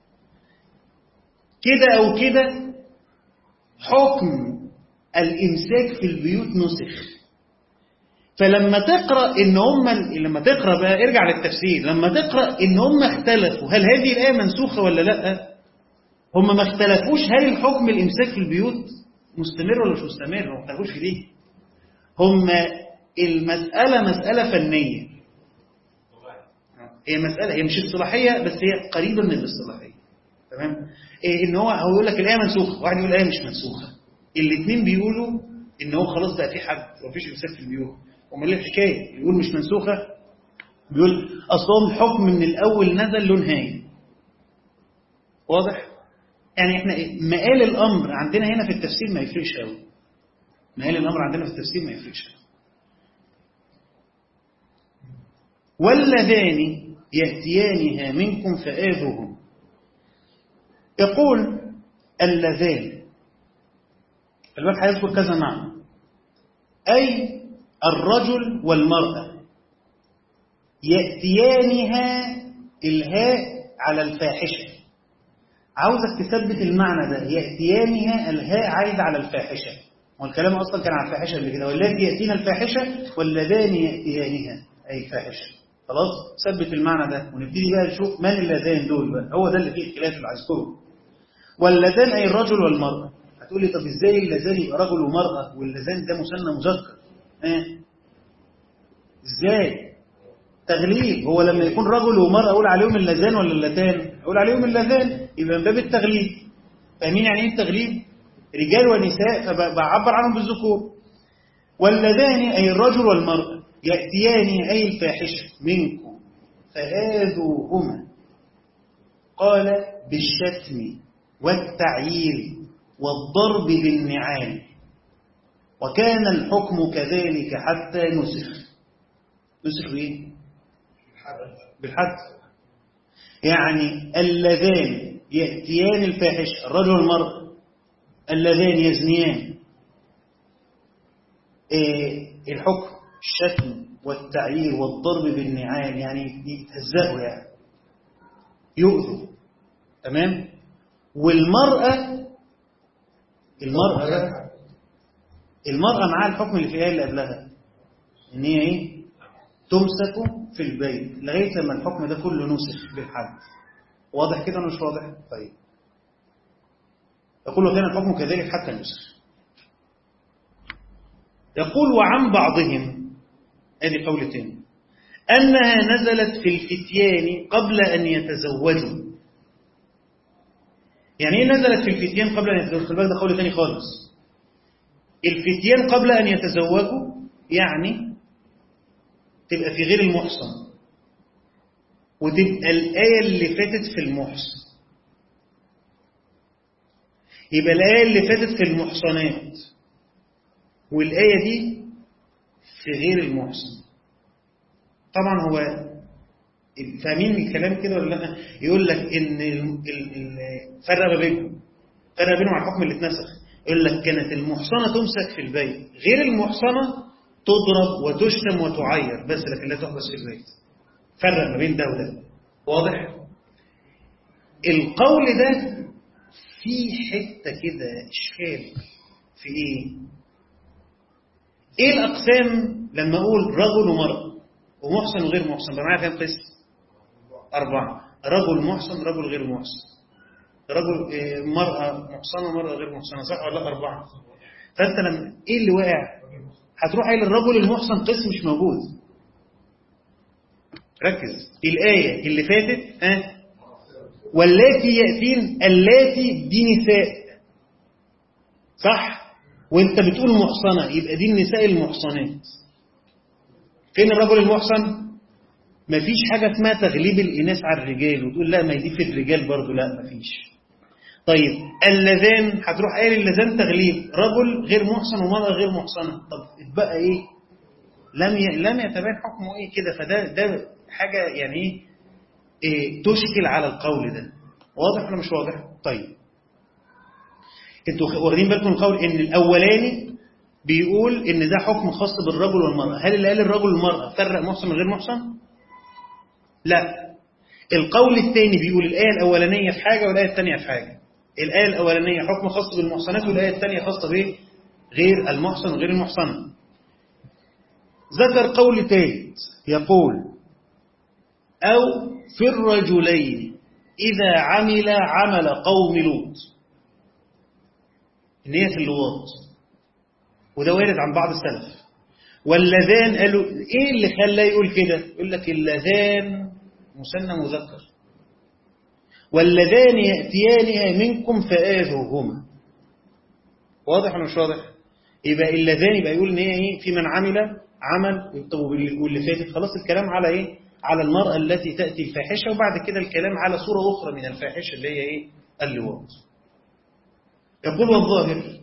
S1: كده أو كده حكم الإمساك في البيوت نسخ فلما تقرأ إن هم لما تقرأ بقى ارجع للتفسير لما تقرأ إن هم اختلفوا هل هذه الآية منسوخة ولا لا هم ما اختلفوش هل الحكم الإمساك في البيوت مستمر ولا مش مستمر ما اختلفوش في دي هم المسألة مسألة فنية هي مسألة هي مش اصطلاحية بس هي قريبة من الاصطلاحية تمام إيه ان هو هو يقول لك الآية منسوخة واحد يقول الآية مش منسوخة الاثنين بيقولوا ان هو خلاص بقى في حد ومفيش امساك في البيوت امال ايه الحكايه يقول مش منسوخه بيقول أصلهم حكم من الأول نزل له نهاية واضح؟ يعني احنا إيه؟ مقال الأمر عندنا هنا في التفسير ما يفرقش قوي مقال الأمر عندنا في التفسير ما يفرقش قوي واللذان يأتيانها منكم فآذوهم يقول اللذان الباب هيذكر كذا معنى أي الرجل والمرأة يأتيانها الهاء على الفاحشة عاوزك تثبت المعنى ده يأتيانها الهاء عايد على الفاحشة والكلام أصلا كان على الفاحشة اللي كده واللاتي يأتينا الفاحشة واللذان يأتيانها أي فاحشة خلاص ثبت المعنى ده ونبتدي بقى نشوف من اللذان دول بقى هو ده اللي فيه الخلاف اللي هذكره واللذان أي الرجل والمرأة هتقول لي طب ازاي اللذان يبقى رجل ومرأة واللذان ده مثنى مذكر اه؟ ازاي تغليب هو لما يكون رجل ومرأة أقول عليهم اللذان ولا اللتان أقول عليهم اللذان يبقى من باب التغليب فاهمين يعني ايه التغليب رجال ونساء فبعبر عنهم بالذكور واللذان أي الرجل والمرأة يأتيان أي الفاحشة منكم فآذوهما قال بالشتم والتعيير والضرب بالنعال وكان الحكم كذلك حتى نسخ نسخ بإيه؟ بالحد يعني اللذان يأتيان الفاحشة الرجل والمرأة اللذان يزنيان إيه الحكم الشتم والتعيير والضرب بالنعال يعني يتهزقوا يعني يؤذوا تمام والمرأة المرأة بقى المرأة معاها الحكم اللي في الآية اللي قبلها إن هي إيه؟ تمسك في البيت لغاية لما الحكم ده كله نسخ بالحد واضح كده ولا مش واضح؟ طيب يقول وكان الحكم كذلك حتى نسخ يقول وعن بعضهم ادي قولتين أنها نزلت في الفتيان قبل أن يتزوجوا يعني ايه نزلت في الفتيان قبل أن يتزوجوا خلي ده قول تاني خالص الفتيان قبل أن يتزوجوا يعني تبقى في غير المحصن وتبقى الآية اللي فاتت في المحصن يبقى الآية اللي فاتت في المحصنات والآية دي في غير المحصن طبعا هو فاهمين الكلام كده ولا لا يقول لك ان فرق ما بينهم فرق بينهم على الحكم اللي اتنسخ يقول لك كانت المحصنه تمسك في البيت غير المحصنه تضرب وتشتم وتعير بس لكن لا تحبس في البيت فرق ما بين ده وده واضح القول ده في حته كده اشكال في ايه ايه الاقسام لما اقول رجل ومرأة ومحسن وغير محسن بقى معايا كام قسم أربعة رجل محسن رجل غير محسن رجل إيه مرأة محسنة ومرأة غير محسنة صح ولا لا أربعة فأنت لما إيه اللي واقع هتروح قايل الرجل المحسن قسم مش موجود ركز الآية اللي فاتت ها أه؟ واللاتي يأتين اللاتي دي نساء صح وانت بتقول محصنة يبقى دي النساء المحصنات فين الرجل المحصن مفيش حاجة اسمها تغليب الإناث على الرجال وتقول لا ما دي في الرجال برضو لا مفيش طيب اللذان هتروح قايل اللذان تغليب رجل غير محصن ومرأة غير محصنة طب اتبقى ايه لم ي... لم يتبين حكمه ايه كده فده ده حاجة يعني ايه, إيه تشكل على القول ده واضح ولا مش واضح طيب انتوا واخدين بالكم القول ان الاولاني بيقول ان ده حكم خاص بالرجل والمرأة هل اللي قال الرجل والمرأة فرق محسن من غير محسن لا القول الثاني بيقول الآية الأولانية في حاجة والآية الثانية في حاجة الآية الأولانية حكم خاص بالمحصنات والآية الثانية خاصة به غير المحصن وغير المحصنة ذكر قول ثالث يقول أو في الرجلين إذا عمل عمل قوم لوط إن هي في اللواط وده وارد عن بعض السلف واللذان قالوا إيه اللي خلاه يقول كده يقول لك اللذان مثنى مذكر واللذان يأتيانها منكم فآذوهما واضح ولا مش واضح يبقى اللذان يبقى يقول ان هي ايه في من عمل عمل واللي فاتت خلاص الكلام على ايه على المرأة التي تأتي الفاحشة وبعد كده الكلام على صورة أخرى من الفاحشة اللي هي إيه اللواط يقول والظاهر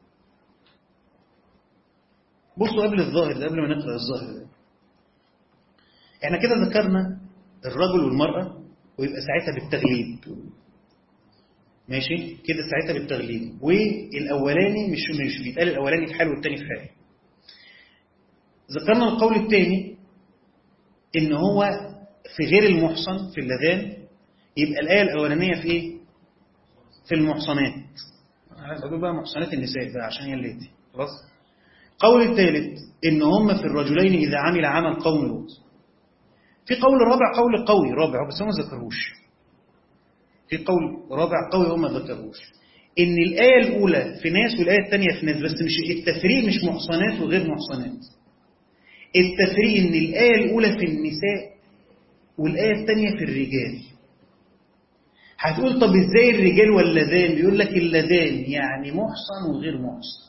S1: بصوا قبل الظاهر ده قبل ما نقرأ الظاهر ده احنا كده ذكرنا الرجل والمرأة ويبقى ساعتها بالتغليب ماشي كده ساعتها بالتغليب والأولاني مش مش بيتقال الأولاني في حال والتاني في حال ذكرنا القول الثاني ان هو في غير المحصن في اللذان يبقى الآية الأولانية في ايه في المحصنات عايز اقول بقى محصنات النساء بقى عشان هي اللي دي خلاص قول الثالث ان هم في الرجلين اذا عمل عمل قوم لوط في قول رابع قول قوي رابع بس هم ما ذكروش في قول رابع قوي هم ما ذكروش ان الايه الاولى في ناس والايه الثانيه في ناس بس مش التفريق مش محصنات وغير محصنات التفريق ان الايه الاولى في النساء والايه الثانيه في الرجال هتقول طب ازاي الرجال واللذان بيقول لك اللذان يعني محصن وغير محصن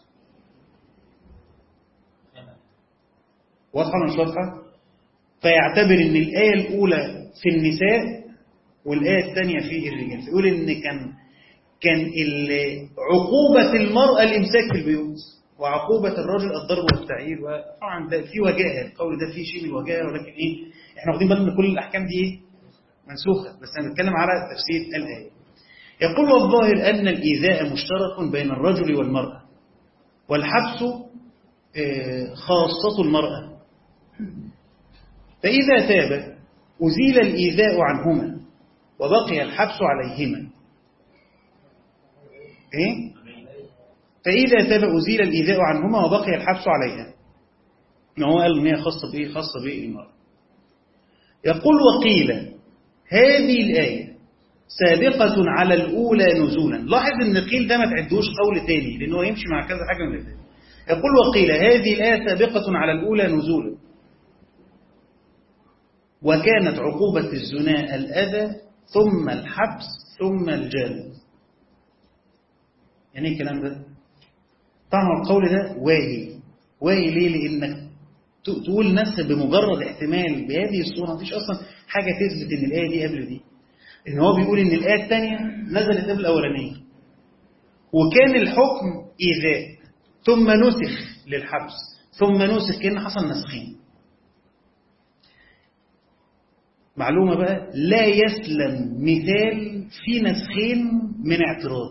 S1: واضحه ولا مش واضحه فيعتبر ان الايه الاولى في النساء والايه الثانيه في الرجال فيقول ان كان كان عقوبه المراه الامساك في البيوت وعقوبه الرجل الضرب والتعيير وطبعا ده في وجاهه القول ده فيه شيء من الوجاهه ولكن ايه احنا واخدين بالنا ان كل الاحكام دي ايه منسوخه بس انا بتكلم على تفسير الايه يقول والظاهر ان الايذاء مشترك بين الرجل والمراه والحبس خاصه المراه فإذا تاب أزيل الإيذاء عنهما وبقي الحبس عليهما إيه؟ فإذا تاب أزيل الإيذاء عنهما وبقي الحبس عليها ما هو قال إن هي خاصة بإيه؟ خاصة بإيه المرأة يقول وقيل هذه الآية سابقة على الأولى نزولا لاحظ إن قيل ده ما تعدوش قول تاني لأنه يمشي مع كذا حاجة من الاثنين يقول وقيل هذه الآية سابقة على الأولى نزولا وكانت عقوبة الزنا الأذى ثم الحبس ثم الجلد يعني ايه الكلام ده طبعا القول ده واهي واهي ليه لانك تقول نفس بمجرد احتمال بهذه الصورة مفيش اصلا حاجة تثبت ان الآية دي قبل دي ان هو بيقول ان الآية الثانية نزلت قبل الأولانية وكان الحكم إيذاء ثم نسخ للحبس ثم نسخ كأن حصل نسخين معلومة بقى لا يسلم مثال في نسخين من اعتراض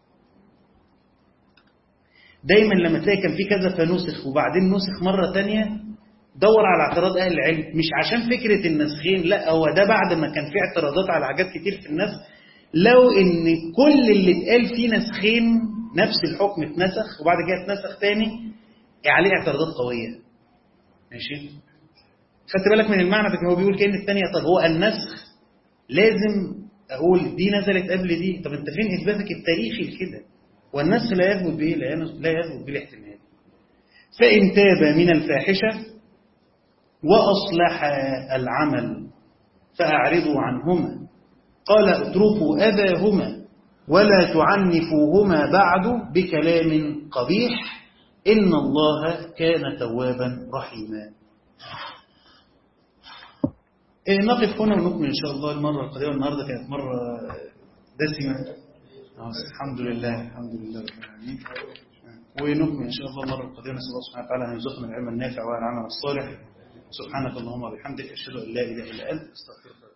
S1: دايما لما تلاقي كان في كذا فنسخ وبعدين نسخ مرة تانية دور على اعتراض أهل العلم مش عشان فكرة النسخين لا هو ده بعد ما كان في اعتراضات على حاجات كتير في النسخ لو ان كل اللي اتقال فيه نسخين نفس الحكم اتنسخ وبعد كده اتنسخ تاني عليه اعتراضات قوية ماشي خدت بالك من المعنى ده هو بيقول كأن الثانية طب هو النسخ لازم أقول دي نزلت قبل دي طب أنت فين إثباتك التاريخي لكده والنسخ لا يثبت به لا يثبت به الاحتمال فإن تاب من الفاحشة وأصلح العمل فأعرضوا عنهما قال اتركوا أباهما ولا تعنفوهما بعد بكلام قبيح إن الله كان توابا رحيما إيه نقف هنا ونكمل إن شاء الله المرة القادمة النهاردة كانت مرة دسمة الحمد لله الحمد لله رب العالمين ونكمل إن شاء الله المرة القادمة نسأل الله سبحانه وتعالى أن يرزقنا العلم النافع والعمل الصالح سبحانك اللهم وبحمدك أشهد أن لا إله إلا أنت أستغفرك